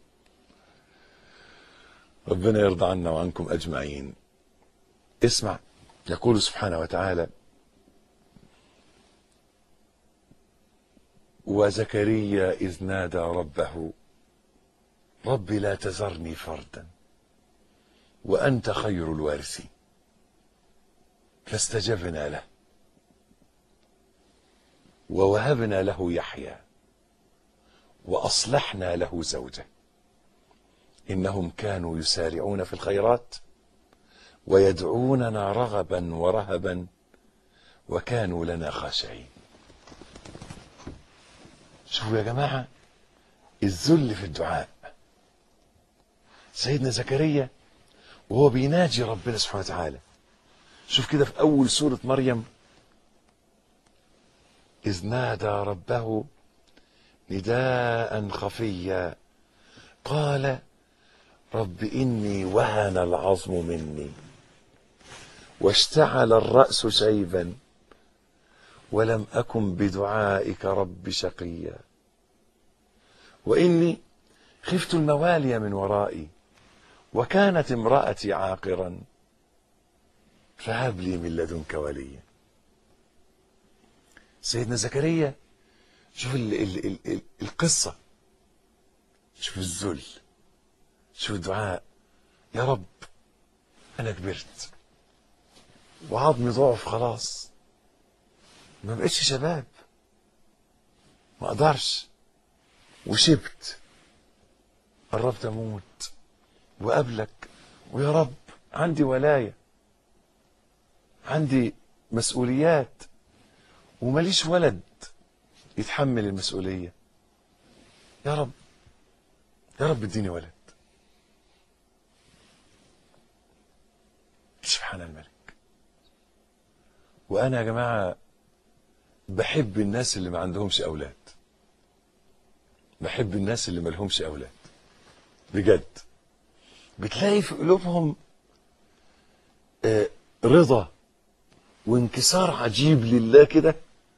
[SPEAKER 1] ربنا يرضى عنا وعنكم أجمعين اسمع يقول سبحانه وتعالى وزكريا إذ نادى ربه رب لا تذرني فردا وأنت خير الوارثين فاستجبنا له ووهبنا له يحيى وأصلحنا له زوجه إنهم كانوا يسارعون في الخيرات ويدعوننا رغبا ورهبا وكانوا لنا خاشعين شوفوا يا جماعة الذل في الدعاء سيدنا زكريا وهو بيناجي ربنا سبحانه وتعالى شوف كده في أول سورة مريم إذ نادى ربه نداء خفيا قال رب إني وهن العظم مني واشتعل الرأس شيبا ولم أكن بدعائك رب شقيا وإني خفت الموالي من ورائي وكانت امرأتي عاقرا فهب لي من لدنك وليا سيدنا زكريا شوف ال ال ال ال القصة شوف الذل شوف الدعاء يا رب أنا كبرت وعظمي ضعف خلاص ما بقتش شباب ما اقدرش وشبت قربت اموت وقبلك ويا رب عندي ولايه عندي مسؤوليات ومليش ولد يتحمل المسؤوليه يا رب يا رب اديني ولد سبحان الملك وانا يا جماعه بحب الناس اللي ما عندهمش اولاد بحب الناس اللي ما لهمش اولاد بجد بتلاقي في قلوبهم آه، رضا وانكسار عجيب لله كده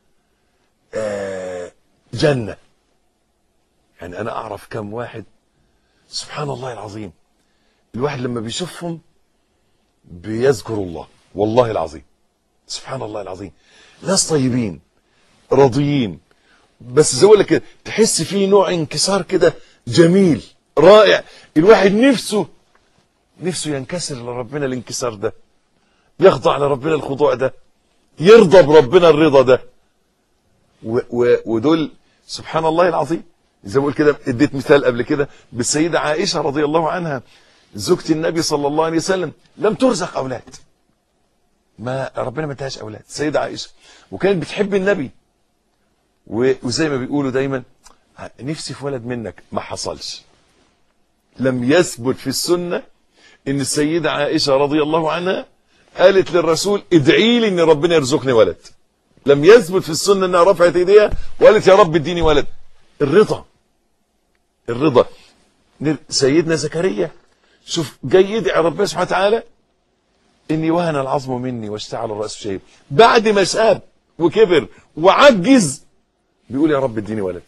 [SPEAKER 1] آه، جنة يعني أنا أعرف كم واحد سبحان الله العظيم الواحد لما بيشوفهم بيذكر الله والله العظيم سبحان الله العظيم ناس طيبين راضيين بس زي ما لك كده تحس فيه نوع انكسار كده جميل رائع الواحد نفسه نفسه ينكسر لربنا الانكسار ده يخضع لربنا الخضوع ده يرضى بربنا الرضا ده و و ودول سبحان الله العظيم زي ما بقول كده اديت مثال قبل كده بالسيده عائشه رضي الله عنها زوجة النبي صلى الله عليه وسلم لم ترزق اولاد ما ربنا ما ادهاش اولاد السيده عائشه وكانت بتحب النبي و- وزي ما بيقولوا دايما نفسي في ولد منك ما حصلش لم يثبت في السنه ان السيده عائشه رضي الله عنها قالت للرسول ادعي لي ان ربنا يرزقني ولد لم يثبت في السنه انها رفعت ايديها وقالت يا رب اديني ولد الرضا الرضا نر- سيدنا زكريا شوف جاي يدعي ربنا سبحانه وتعالى اني وهن العظم مني واشتعل الراس شيب بعد ما شاب وكبر وعجز بيقول يا رب اديني ولد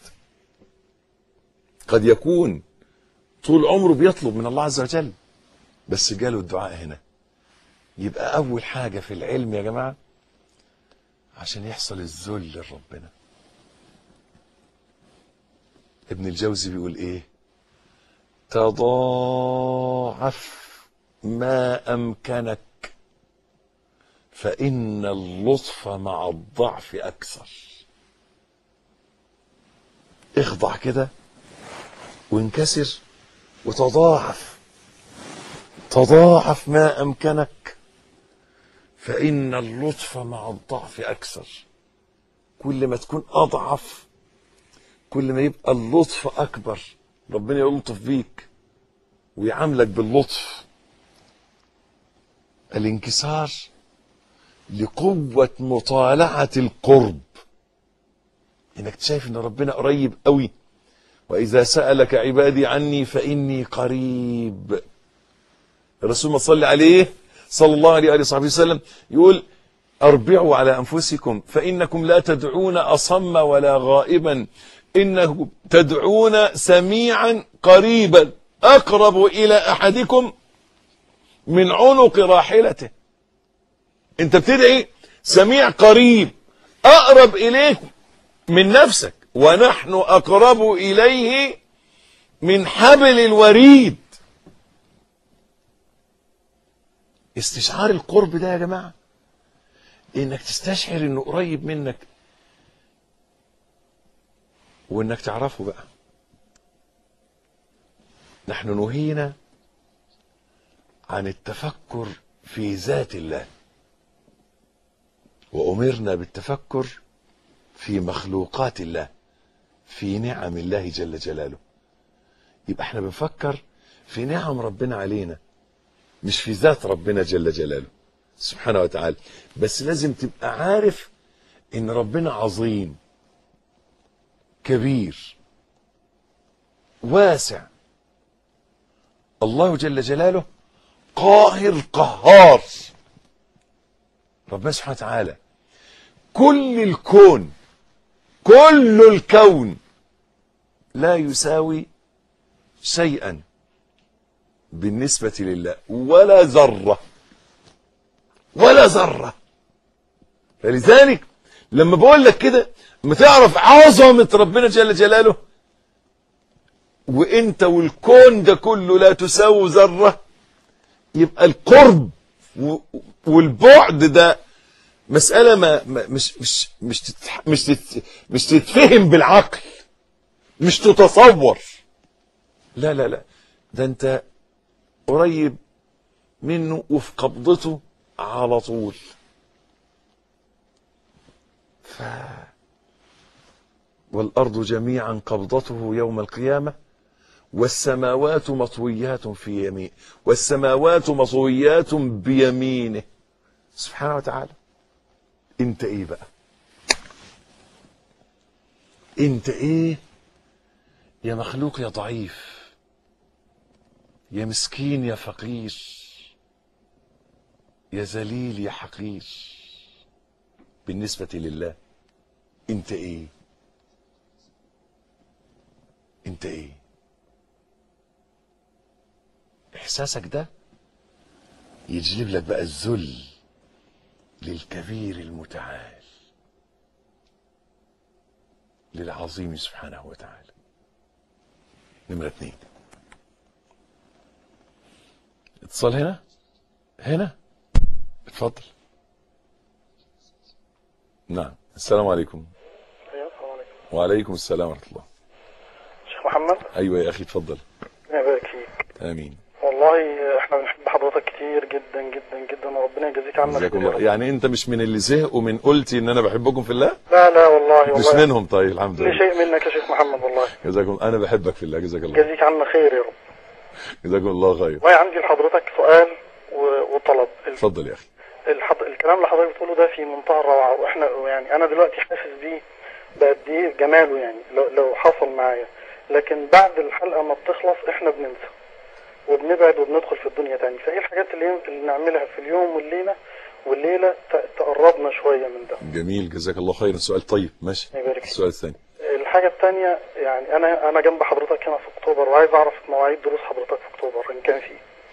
[SPEAKER 1] قد يكون طول عمره بيطلب من الله عز وجل بس جاله الدعاء هنا يبقى اول حاجه في العلم يا جماعه عشان يحصل الذل لربنا ابن الجوزي بيقول ايه تضاعف ما امكنك فان اللطف مع الضعف اكثر اخضع كده وانكسر وتضاعف تضاعف ما امكنك فان اللطف مع الضعف اكثر كل ما تكون اضعف كل ما يبقى اللطف اكبر ربنا يلطف بيك ويعاملك باللطف الانكسار لقوة مطالعة القرب انك شايف ان ربنا قريب قوي واذا سألك عبادي عني فاني قريب الرسول ما صلى عليه صلى الله عليه وآله وصحبه وسلم يقول اربعوا على انفسكم فانكم لا تدعون اصم ولا غائبا انه تدعون سميعا قريبا اقرب الى احدكم من عنق راحلته انت بتدعي سميع قريب اقرب اليك من نفسك ونحن اقرب اليه من حبل الوريد استشعار القرب ده يا جماعه انك تستشعر انه قريب منك وانك تعرفه بقى نحن نهينا عن التفكر في ذات الله وامرنا بالتفكر في مخلوقات الله في نعم الله جل جلاله يبقى احنا بنفكر في نعم ربنا علينا مش في ذات ربنا جل جلاله سبحانه وتعالى بس لازم تبقى عارف ان ربنا عظيم كبير واسع الله جل جلاله قاهر قهار ربنا سبحانه وتعالى كل الكون كل الكون لا يساوي شيئا بالنسبة لله ولا ذرة ولا ذرة فلذلك لما بقول لك كده لما تعرف عظمة ربنا جل جلاله وانت والكون ده كله لا تساوي ذرة يبقى القرب و- والبعد ده مسألة ما ما- مش مش مش تتح مش تت مش تتفهم بالعقل مش تتصور لا لا لا ده انت قريب منه وفي قبضته على طول ف والأرض جميعا قبضته يوم القيامة والسماوات مطويات في يمين والسماوات مطويات بيمينه سبحانه وتعالى انت ايه بقى انت ايه يا مخلوق يا ضعيف يا مسكين يا فقير يا ذليل يا حقير بالنسبة لله انت ايه انت ايه احساسك ده يجلب لك بقى الذل للكبير المتعال للعظيم سبحانه وتعالى نمرة اتنين اتصال هنا هنا اتفضل نعم السلام عليكم
[SPEAKER 4] السلام عليكم
[SPEAKER 1] وعليكم السلام ورحمة الله
[SPEAKER 4] شيخ محمد
[SPEAKER 1] أيوة يا أخي اتفضل
[SPEAKER 4] ربنا يبارك فيك
[SPEAKER 1] آمين
[SPEAKER 4] والله احنا بنحب حضرتك كتير جدا جدا جدا وربنا يجازيك عنا
[SPEAKER 1] جزاكم
[SPEAKER 4] خير.
[SPEAKER 1] الله يعني أنت مش من اللي زهقوا من قلتي إن أنا بحبكم في الله
[SPEAKER 4] لا لا والله
[SPEAKER 1] مش
[SPEAKER 4] والله
[SPEAKER 1] منهم طيب الحمد
[SPEAKER 4] كل
[SPEAKER 1] لله
[SPEAKER 4] شيء منك يا شيخ محمد والله
[SPEAKER 1] جزاكم أنا بحبك في الله جزاك الله
[SPEAKER 4] يجازيك عنا خير يا رب
[SPEAKER 1] جزاكم الله خير
[SPEAKER 4] والله عندي لحضرتك سؤال و- وطلب ال-
[SPEAKER 1] اتفضل يا أخي
[SPEAKER 4] الحض... الكلام اللي حضرتك بتقوله ده في منتهى الروعه واحنا يعني انا دلوقتي حاسس بيه بقد ايه جماله يعني لو, لو حصل معايا لكن بعد الحلقه ما بتخلص احنا بننسى وبنبعد وبندخل في الدنيا تاني فايه الحاجات اللي, اللي نعملها في اليوم والليله والليله ت- تقربنا شويه من ده
[SPEAKER 1] جميل جزاك الله خير سؤال طيب ماشي
[SPEAKER 4] الله يبارك فيك.
[SPEAKER 1] السؤال الثاني
[SPEAKER 4] الحاجه الثانيه يعني انا انا جنب حضرتك هنا في اكتوبر وعايز اعرف مواعيد دروس حضرتك في اكتوبر ان كان في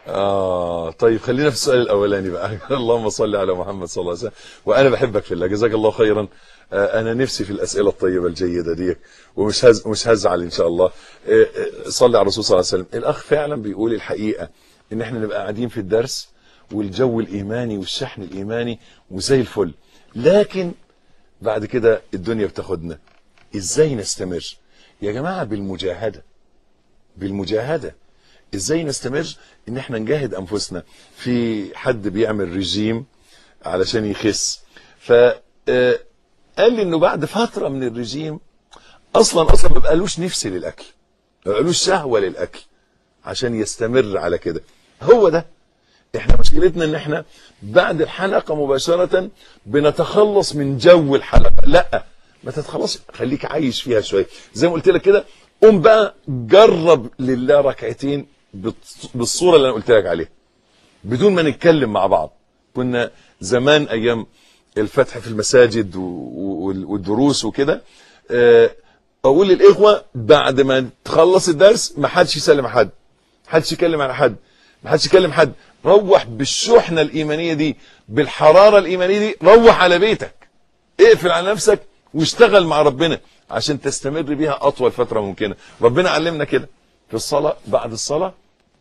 [SPEAKER 1] آه طيب خلينا في السؤال الأولاني بقى اللهم صل على محمد صلى الله عليه وسلم وأنا بحبك في الله جزاك الله خيرا آه أنا نفسي في الأسئلة الطيبة الجيدة دي ومش هز مش هزعل إن شاء الله آه آه، صلي على الرسول صلى الله عليه وسلم الأخ فعلا بيقول الحقيقة إن إحنا نبقى قاعدين في الدرس والجو الإيماني والشحن الإيماني وزي الفل لكن بعد كده الدنيا بتاخدنا إزاي نستمر يا جماعة بالمجاهدة بالمجاهدة ازاي نستمر ان احنا نجاهد انفسنا في حد بيعمل رجيم علشان يخس ف آه، قال لي انه بعد فتره من الرجيم اصلا اصلا ما بقالوش نفس للاكل ما بقالوش شهوه للاكل عشان يستمر على كده هو ده احنا مشكلتنا ان احنا بعد الحلقه مباشره بنتخلص من جو الحلقه لا ما تتخلص خليك عايش فيها شويه زي ما قلت لك كده قوم بقى جرب لله ركعتين بالص- بالصوره اللي انا قلت لك عليها بدون ما نتكلم مع بعض كنا زمان ايام الفتح في المساجد و- و- والدروس وكده آه، اقول للاخوه بعد ما تخلص الدرس ما حدش يسلم على حد ما حدش يكلم على حد ما حدش يكلم حد روح بالشحنه الايمانيه دي بالحراره الايمانيه دي روح على بيتك اقفل على نفسك واشتغل مع ربنا عشان تستمر بيها اطول فتره ممكنه ربنا علمنا كده في الصلاه بعد الصلاه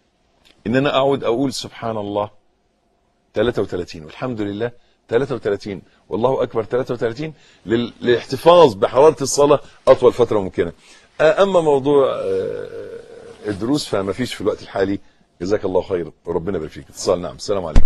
[SPEAKER 1] ان انا اقعد اقول سبحان الله 33 والحمد لله 33 والله اكبر 33 لل- للاحتفاظ بحراره الصلاه اطول فتره ممكنه آه، اما موضوع آه، الدروس فما فيش في الوقت الحالي جزاك الله خير وربنا يبارك فيك اتصال نعم السلام عليكم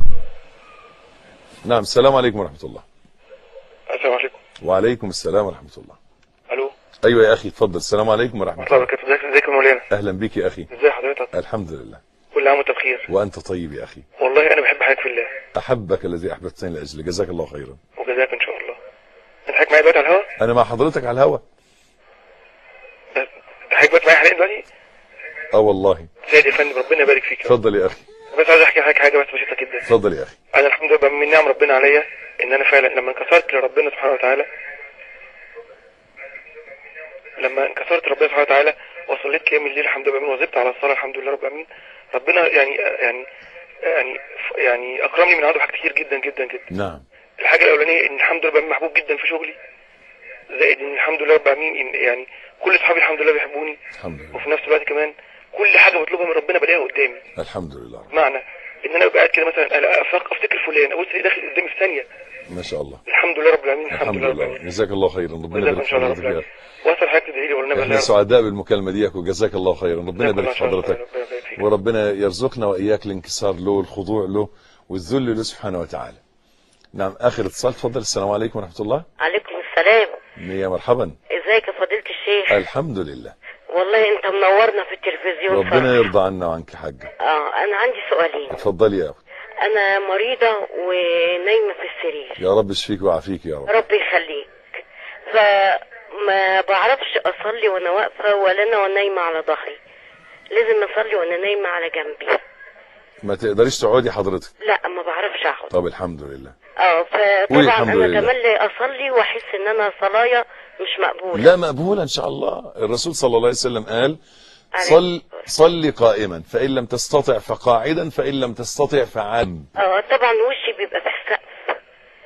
[SPEAKER 1] نعم السلام عليكم ورحمه الله
[SPEAKER 3] السلام عليكم
[SPEAKER 1] وعليكم السلام ورحمه الله
[SPEAKER 3] الو
[SPEAKER 1] ايوه يا اخي اتفضل السلام عليكم ورحمه
[SPEAKER 3] الله
[SPEAKER 1] الله
[SPEAKER 3] وبركاته ازيك ازيك يا مولانا
[SPEAKER 1] اهلا بك يا اخي
[SPEAKER 3] ازي حضرتك
[SPEAKER 1] الحمد لله
[SPEAKER 3] كل عام وانت بخير
[SPEAKER 1] وانت طيب يا اخي
[SPEAKER 3] والله انا بحب حضرتك في الله
[SPEAKER 1] احبك الذي احببتني لاجله جزاك الله خيرا
[SPEAKER 3] وجزاك ان شاء الله انت حضرتك معايا دلوقتي على الهوا
[SPEAKER 1] انا مع حضرتك على الهوا
[SPEAKER 3] حضرتك دلوقتي معايا حاليا دلوقتي
[SPEAKER 1] اه والله
[SPEAKER 3] سيدي يا فندم ربنا يبارك فيك يا رب.
[SPEAKER 1] اتفضل يا اخي
[SPEAKER 3] بس عايز احكي لحضرتك حاجه بس بسيطه جدا
[SPEAKER 1] اتفضل يا اخي
[SPEAKER 3] انا الحمد لله من نعم ربنا عليا ان انا فعلا لما انكسرت لربنا سبحانه وتعالى لما انكسرت ربنا سبحانه وتعالى وصليت قيام الليل الحمد لله وظبت على الصلاه الحمد لله رب العالمين ربنا يعني يعني يعني يعني اكرمني من عنده حاجات كتير جدا جدا جدا
[SPEAKER 1] نعم
[SPEAKER 3] الحاجه الاولانيه ان الحمد لله بقى محبوب جدا في شغلي زائد ان الحمد لله رب العالمين إن يعني كل اصحابي الحمد لله بيحبوني
[SPEAKER 1] الحمد لله
[SPEAKER 3] وفي نفس الوقت كمان كل حاجه بطلبها من ربنا بلاقيها قدامي
[SPEAKER 1] الحمد لله
[SPEAKER 3] بمعنى ان انا ببقى قاعد كده مثلا ألا- أفك- افتكر فلان ابص الاقيه داخل قدامي في ثانيه
[SPEAKER 1] ما شاء الله
[SPEAKER 3] الحمد لله رب العالمين الحمد,
[SPEAKER 1] الحمد
[SPEAKER 3] لله رب
[SPEAKER 1] لله
[SPEAKER 3] العالمين
[SPEAKER 1] جزاك الله خيرا ربنا
[SPEAKER 3] جزاك
[SPEAKER 1] يبارك
[SPEAKER 3] ان
[SPEAKER 1] في
[SPEAKER 3] شاء الله رب
[SPEAKER 1] حضرتك يا
[SPEAKER 3] العالمين
[SPEAKER 1] أخي.
[SPEAKER 3] واصل حضرتك تدعي لي والنبي
[SPEAKER 1] احنا سعداء بالمكالمه ديك وجزاك الله خيرا ربنا يبارك في حضرتك وربنا يرزقنا واياك الانكسار له والخضوع له والذل له سبحانه وتعالى نعم اخر اتصال تفضل السلام عليكم ورحمه الله
[SPEAKER 2] عليكم السلام
[SPEAKER 1] يا مرحبا
[SPEAKER 2] ازيك يا فضيلة الشيخ
[SPEAKER 1] الحمد لله
[SPEAKER 2] والله انت منورنا في التلفزيون
[SPEAKER 1] ربنا
[SPEAKER 2] صراحة.
[SPEAKER 1] يرضى عنا وعنك يا حاجه
[SPEAKER 2] اه انا عندي سؤالين
[SPEAKER 1] اتفضلي يا اخي
[SPEAKER 2] انا مريضة ونايمة في السرير
[SPEAKER 1] يا رب يشفيك ويعافيك يا رب
[SPEAKER 2] ربي يخليك فما بعرفش اصلي وانا واقفة ولا انا وانا نايمة على ظهري لازم اصلي وانا نايمة على جنبي
[SPEAKER 1] ما تقدريش تقعدي حضرتك
[SPEAKER 2] لا ما بعرفش اقعد
[SPEAKER 1] طب الحمد لله
[SPEAKER 2] اه
[SPEAKER 1] قولي
[SPEAKER 2] فطبعا
[SPEAKER 1] الحمد
[SPEAKER 2] انا
[SPEAKER 1] لله.
[SPEAKER 2] كمان اصلي واحس ان انا صلايا مش مقبولة
[SPEAKER 1] لا مقبولة إن شاء الله الرسول صلى الله عليه وسلم قال
[SPEAKER 2] عليه
[SPEAKER 1] صل صل قائما فإن لم تستطع فقاعدا فإن لم تستطع فعام
[SPEAKER 2] اه طبعا وشي بيبقى في السقف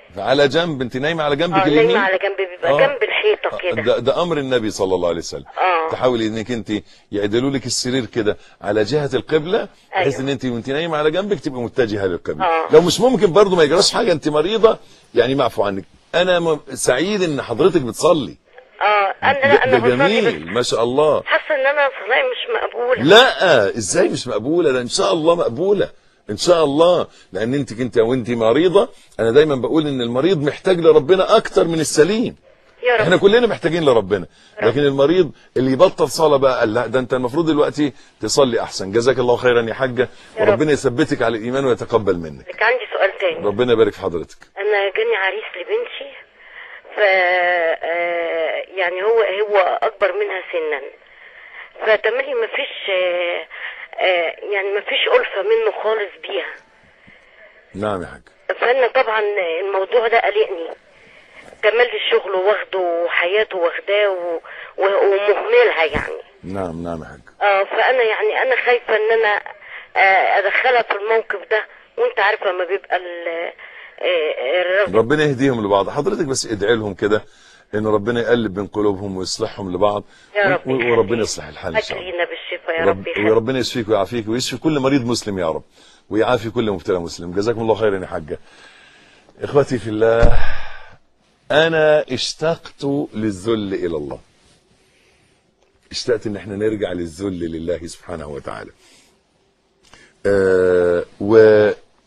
[SPEAKER 1] على جنب انت نايمه على جنبك
[SPEAKER 2] اه
[SPEAKER 1] اليمين
[SPEAKER 2] نايمه على جنب بيبقى
[SPEAKER 1] آه.
[SPEAKER 2] جنب الحيطه كده
[SPEAKER 1] ده, ده امر النبي صلى الله عليه وسلم
[SPEAKER 2] اه
[SPEAKER 1] تحاولي انك انت يعدلوا لك السرير كده على جهه القبله بحيث
[SPEAKER 2] أيوة.
[SPEAKER 1] ان انت وانت نايمه على جنبك تبقى متجهه للقبله
[SPEAKER 2] آه.
[SPEAKER 1] لو مش ممكن برضو ما يجراش حاجه انت مريضه يعني معفو عنك انا م- سعيد ان حضرتك بتصلي
[SPEAKER 2] اه انا
[SPEAKER 1] ده,
[SPEAKER 2] لا انا
[SPEAKER 1] ده
[SPEAKER 2] بصلي بس
[SPEAKER 1] جميل ما شاء الله
[SPEAKER 2] حاسه ان انا صلاتي مش مقبوله
[SPEAKER 1] لا ازاي مش مقبوله ده ان شاء الله مقبوله ان شاء الله لان انت كنت وانت مريضه انا دايما بقول ان المريض محتاج لربنا اكتر من السليم
[SPEAKER 2] يا رب
[SPEAKER 1] احنا كلنا محتاجين لربنا لكن المريض اللي يبطل صلاه بقى قال لا ده انت المفروض دلوقتي تصلي احسن جزاك الله خيرا يا حاجه
[SPEAKER 2] يا رب.
[SPEAKER 1] وربنا يثبتك على الايمان ويتقبل منك
[SPEAKER 2] لك عندي سؤال تاني
[SPEAKER 1] ربنا يبارك في حضرتك
[SPEAKER 2] انا جاني عريس لبنتي ف آه، يعني هو هو اكبر منها سنا فتملي ما فيش يعني ما فيش ألفة منه خالص بيها
[SPEAKER 1] نعم يا حاج
[SPEAKER 2] فانا طبعا الموضوع ده قلقني كمال الشغل واخده وحياته واخداه و- و- ومهملها يعني
[SPEAKER 1] نعم نعم يا حاج
[SPEAKER 2] اه فانا يعني انا خايفه ان انا آه، ادخلها في الموقف ده وانت عارف لما بيبقى ال- آه، الراجل
[SPEAKER 1] ربنا يهديهم لبعض حضرتك بس ادعي لهم كده ان ربنا يقلب بين قلوبهم ويصلحهم لبعض
[SPEAKER 2] يا رب
[SPEAKER 1] و-
[SPEAKER 2] يخليك.
[SPEAKER 1] وربنا يصلح الحال ان شاء الله
[SPEAKER 2] اكرينا بالشفاء يا
[SPEAKER 1] رب
[SPEAKER 2] رب يخليك
[SPEAKER 1] وربنا يشفيك ويعافيك ويشفي كل مريض مسلم يا رب ويعافي كل مبتلى مسلم جزاكم الله خيرا يا حاجه اخوتي في الله انا اشتقت للذل الى الله اشتقت ان احنا نرجع للذل لله سبحانه وتعالى آه و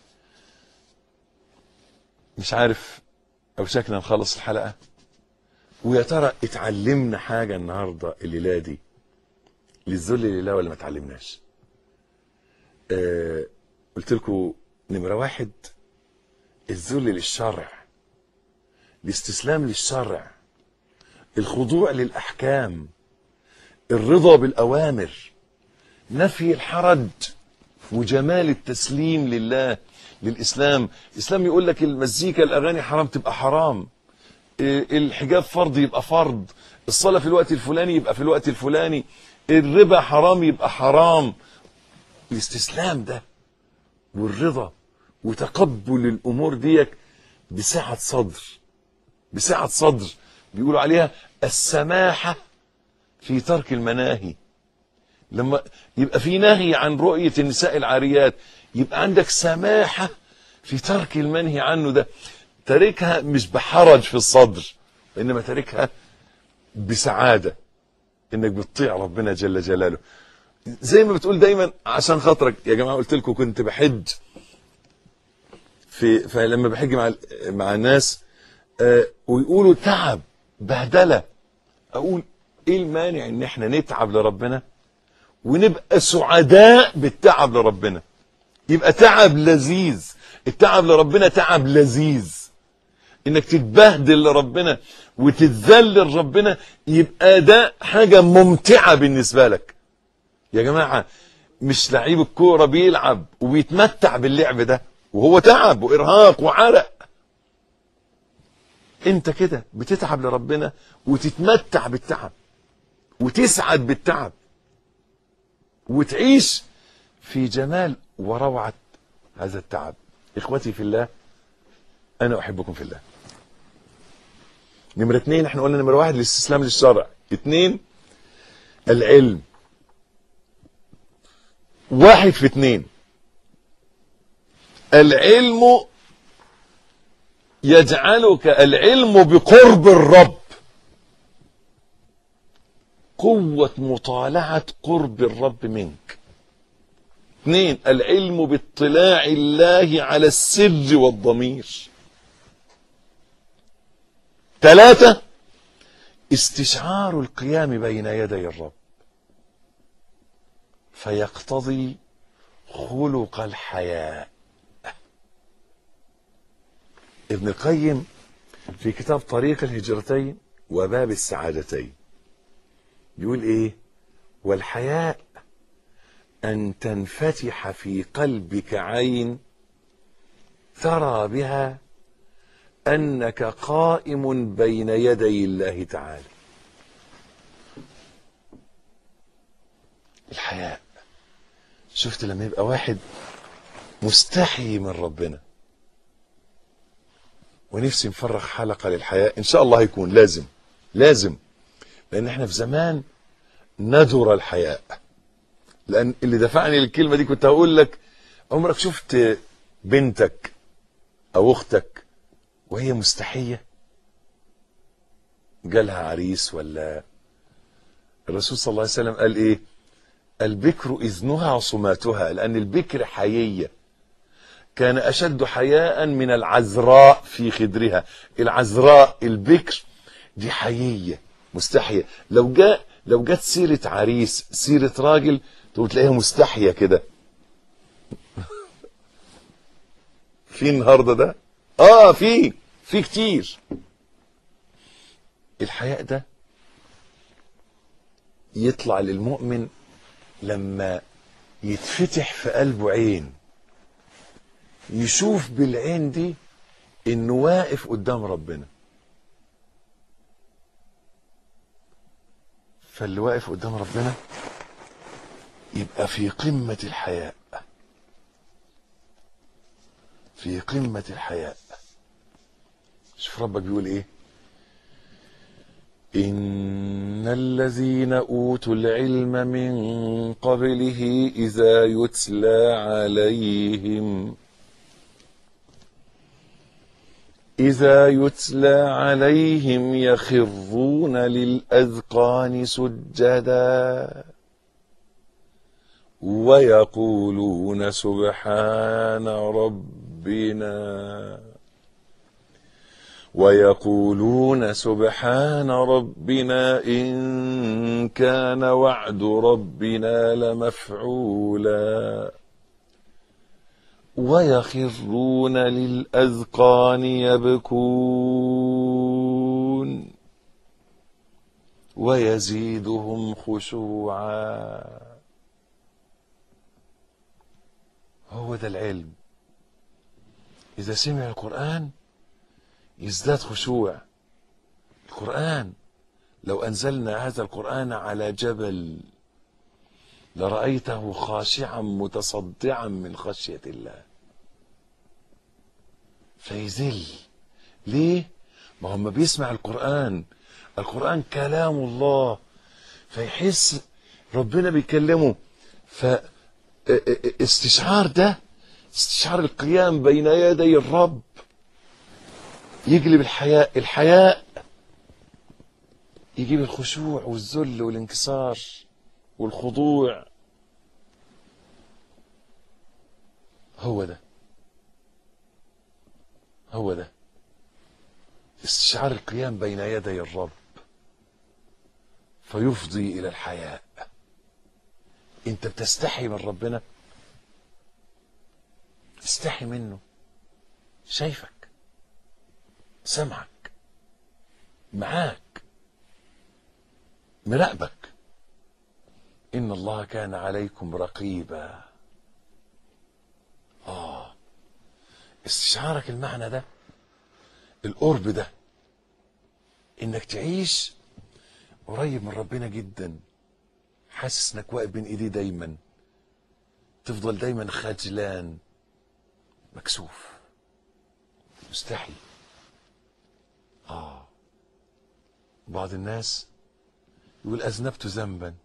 [SPEAKER 1] مش عارف اوشكنا نخلص الحلقه ويا ترى اتعلمنا حاجه النهارده الليله دي للذل لله ولا ما اتعلمناش آه قلت لكم نمره واحد الذل للشرع الاستسلام للشرع الخضوع للاحكام الرضا بالاوامر نفي الحرج وجمال التسليم لله للاسلام الاسلام يقول لك المزيكا الاغاني حرام تبقى حرام إيه، الحجاب فرض يبقى فرض الصلاه في الوقت الفلاني يبقى في الوقت الفلاني الربا حرام يبقى حرام الاستسلام ده والرضا وتقبل الامور ديك بسعه صدر بسعه صدر بيقولوا عليها السماحه في ترك المناهي لما يبقى في نهي عن رؤية النساء العاريات يبقى عندك سماحة في ترك المنهي عنه ده تاركها مش بحرج في الصدر وإنما تاركها بسعادة إنك بتطيع ربنا جل جلاله زي ما بتقول دايما عشان خاطرك يا جماعة قلت لكم كنت بحج في فلما بحج مع مع الناس آه ويقولوا تعب بهدلة أقول إيه المانع إن إحنا نتعب لربنا ونبقى سعداء بالتعب لربنا يبقى تعب لذيذ التعب لربنا تعب لذيذ انك تتبهدل لربنا وتتذل لربنا يبقى ده حاجة ممتعة بالنسبة لك يا جماعة مش لعيب الكورة بيلعب وبيتمتع باللعب ده وهو تعب وإرهاق وعرق انت كده بتتعب لربنا وتتمتع بالتعب وتسعد بالتعب وتعيش في جمال وروعة هذا التعب إخوتي في الله أنا أحبكم في الله نمرة اتنين احنا قلنا نمرة واحد الاستسلام للشرع اتنين العلم واحد في اتنين العلم يجعلك العلم بقرب الرب قوة مطالعة قرب الرب منك اثنين العلم باطلاع الله على السر والضمير ثلاثة استشعار القيام بين يدي الرب فيقتضي خلق الحياء ابن القيم في كتاب طريق الهجرتين وباب السعادتين بيقول ايه والحياء ان تنفتح في قلبك عين ترى بها انك قائم بين يدي الله تعالى الحياء شفت لما يبقى واحد مستحي من ربنا ونفسي نفرغ حلقة للحياة إن شاء الله هيكون لازم لازم لأن احنا في زمان ندر الحياء لأن اللي دفعني للكلمة دي كنت هقول لك عمرك شفت بنتك أو أختك وهي مستحية جالها عريس ولا الرسول صلى الله عليه وسلم قال إيه البكر إذنها صماتها لأن البكر حيية كان أشد حياء من العذراء في خدرها العذراء البكر دي حيية مستحية لو جاء لو جت سيرة عريس سيرة راجل تقوم تلاقيها مستحية كده في النهاردة ده اه في في كتير الحياء ده يطلع للمؤمن لما يتفتح في قلبه عين يشوف بالعين دي انه واقف قدام ربنا فاللي واقف قدام ربنا يبقى في قمة الحياء في قمة الحياء شوف ربك بيقول ايه إن الذين أوتوا العلم من قبله إذا يتلى عليهم إذا يتلى عليهم يخرون للأذقان سجدا ويقولون سبحان ربنا ويقولون سبحان ربنا إن كان وعد ربنا لمفعولا ويخرون للأذقان يبكون ويزيدهم خشوعا هو ده العلم إذا سمع القرآن يزداد خشوع القرآن لو أنزلنا هذا القرآن على جبل لرأيته خاشعا متصدعا من خشية الله فيذل ليه؟ ما هو ما بيسمع القرآن القرآن كلام الله فيحس ربنا بيكلمه ف استشعار ده استشعار القيام بين يدي الرب يجلب الحياء الحياء يجيب الخشوع والذل والانكسار والخضوع هو ده هو ده استشعار القيام بين يدي الرب فيفضي الى الحياء انت بتستحي من ربنا استحي منه شايفك سمعك معاك مراقبك إن الله كان عليكم رقيبا آه استشعارك المعنى ده القرب ده إنك تعيش قريب من ربنا جدا حاسس إنك واقف بين إيديه دايما تفضل دايما خجلان مكسوف مستحي آه بعض الناس يقول أذنبت ذنبا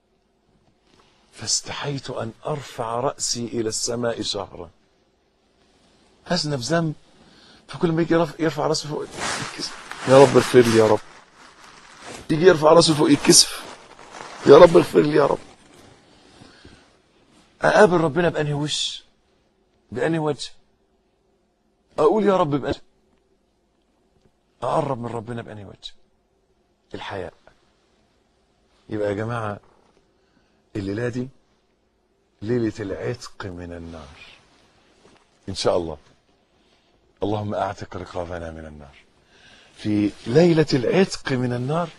[SPEAKER 1] فاستحيت أن أرفع رأسي إلى السماء شهرا أذنب ذنب فكل ما يجي يرفع, يرفع رأسه فوق يتكسف يا رب اغفر لي يا رب يجي يرفع رأسه فوق يتكسف يا رب اغفر لي يا رب أقابل ربنا بأنهي وش بأنهي وجه أقول يا رب بأنهي أقرب من ربنا بأنهي وجه الحياء يبقى يا جماعة الليلة دي ليلة العتق من النار إن شاء الله اللهم أعتق رقابنا من النار في ليلة العتق من النار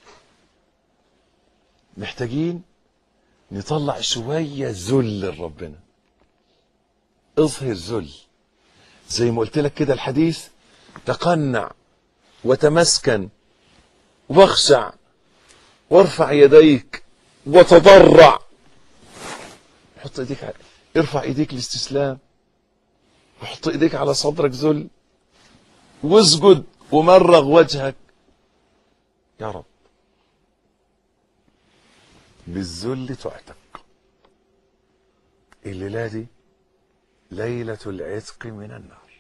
[SPEAKER 1] محتاجين نطلع شوية ذل لربنا اظهر ذل زي ما قلت لك كده الحديث تقنع وتمسكن واخشع وارفع يديك وتضرع حط ايديك على ارفع ايديك الاستسلام وحط ايديك على صدرك ذل واسجد ومرغ وجهك يا رب بالذل تعتق الليلة دي ليلة العتق من النار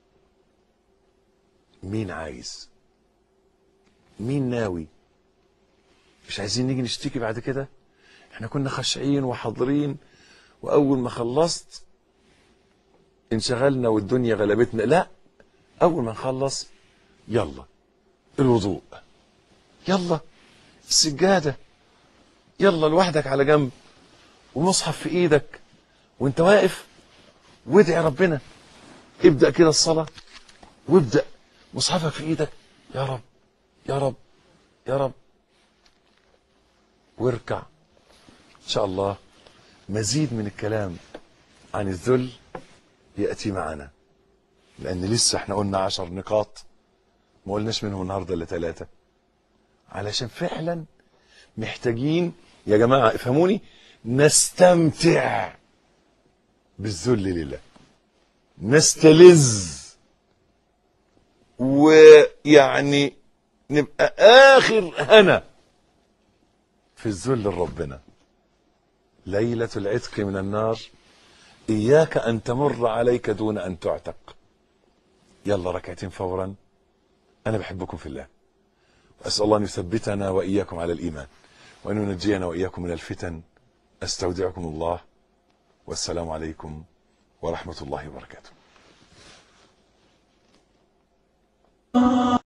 [SPEAKER 1] مين عايز مين ناوي مش عايزين نيجي نشتكي بعد كده احنا كنا خاشعين وحاضرين واول ما خلصت انشغلنا والدنيا غلبتنا لا اول ما نخلص يلا الوضوء يلا السجاده يلا لوحدك على جنب ومصحف في ايدك وانت واقف وادعي ربنا ابدا كده الصلاه وابدا مصحفك في ايدك يا رب يا رب يا رب واركع ان شاء الله مزيد من الكلام عن الذل ياتي معنا لان لسه احنا قلنا عشر نقاط ما قلناش منهم النهارده الا ثلاثه علشان فعلا محتاجين يا جماعه افهموني نستمتع بالذل لله نستلذ ويعني نبقى اخر هنا في الذل لربنا ليله العتق من النار اياك ان تمر عليك دون ان تعتق يلا ركعتين فورا انا بحبكم في الله واسال الله ان يثبتنا واياكم على الايمان وان ينجينا واياكم من الفتن استودعكم الله والسلام عليكم ورحمه الله وبركاته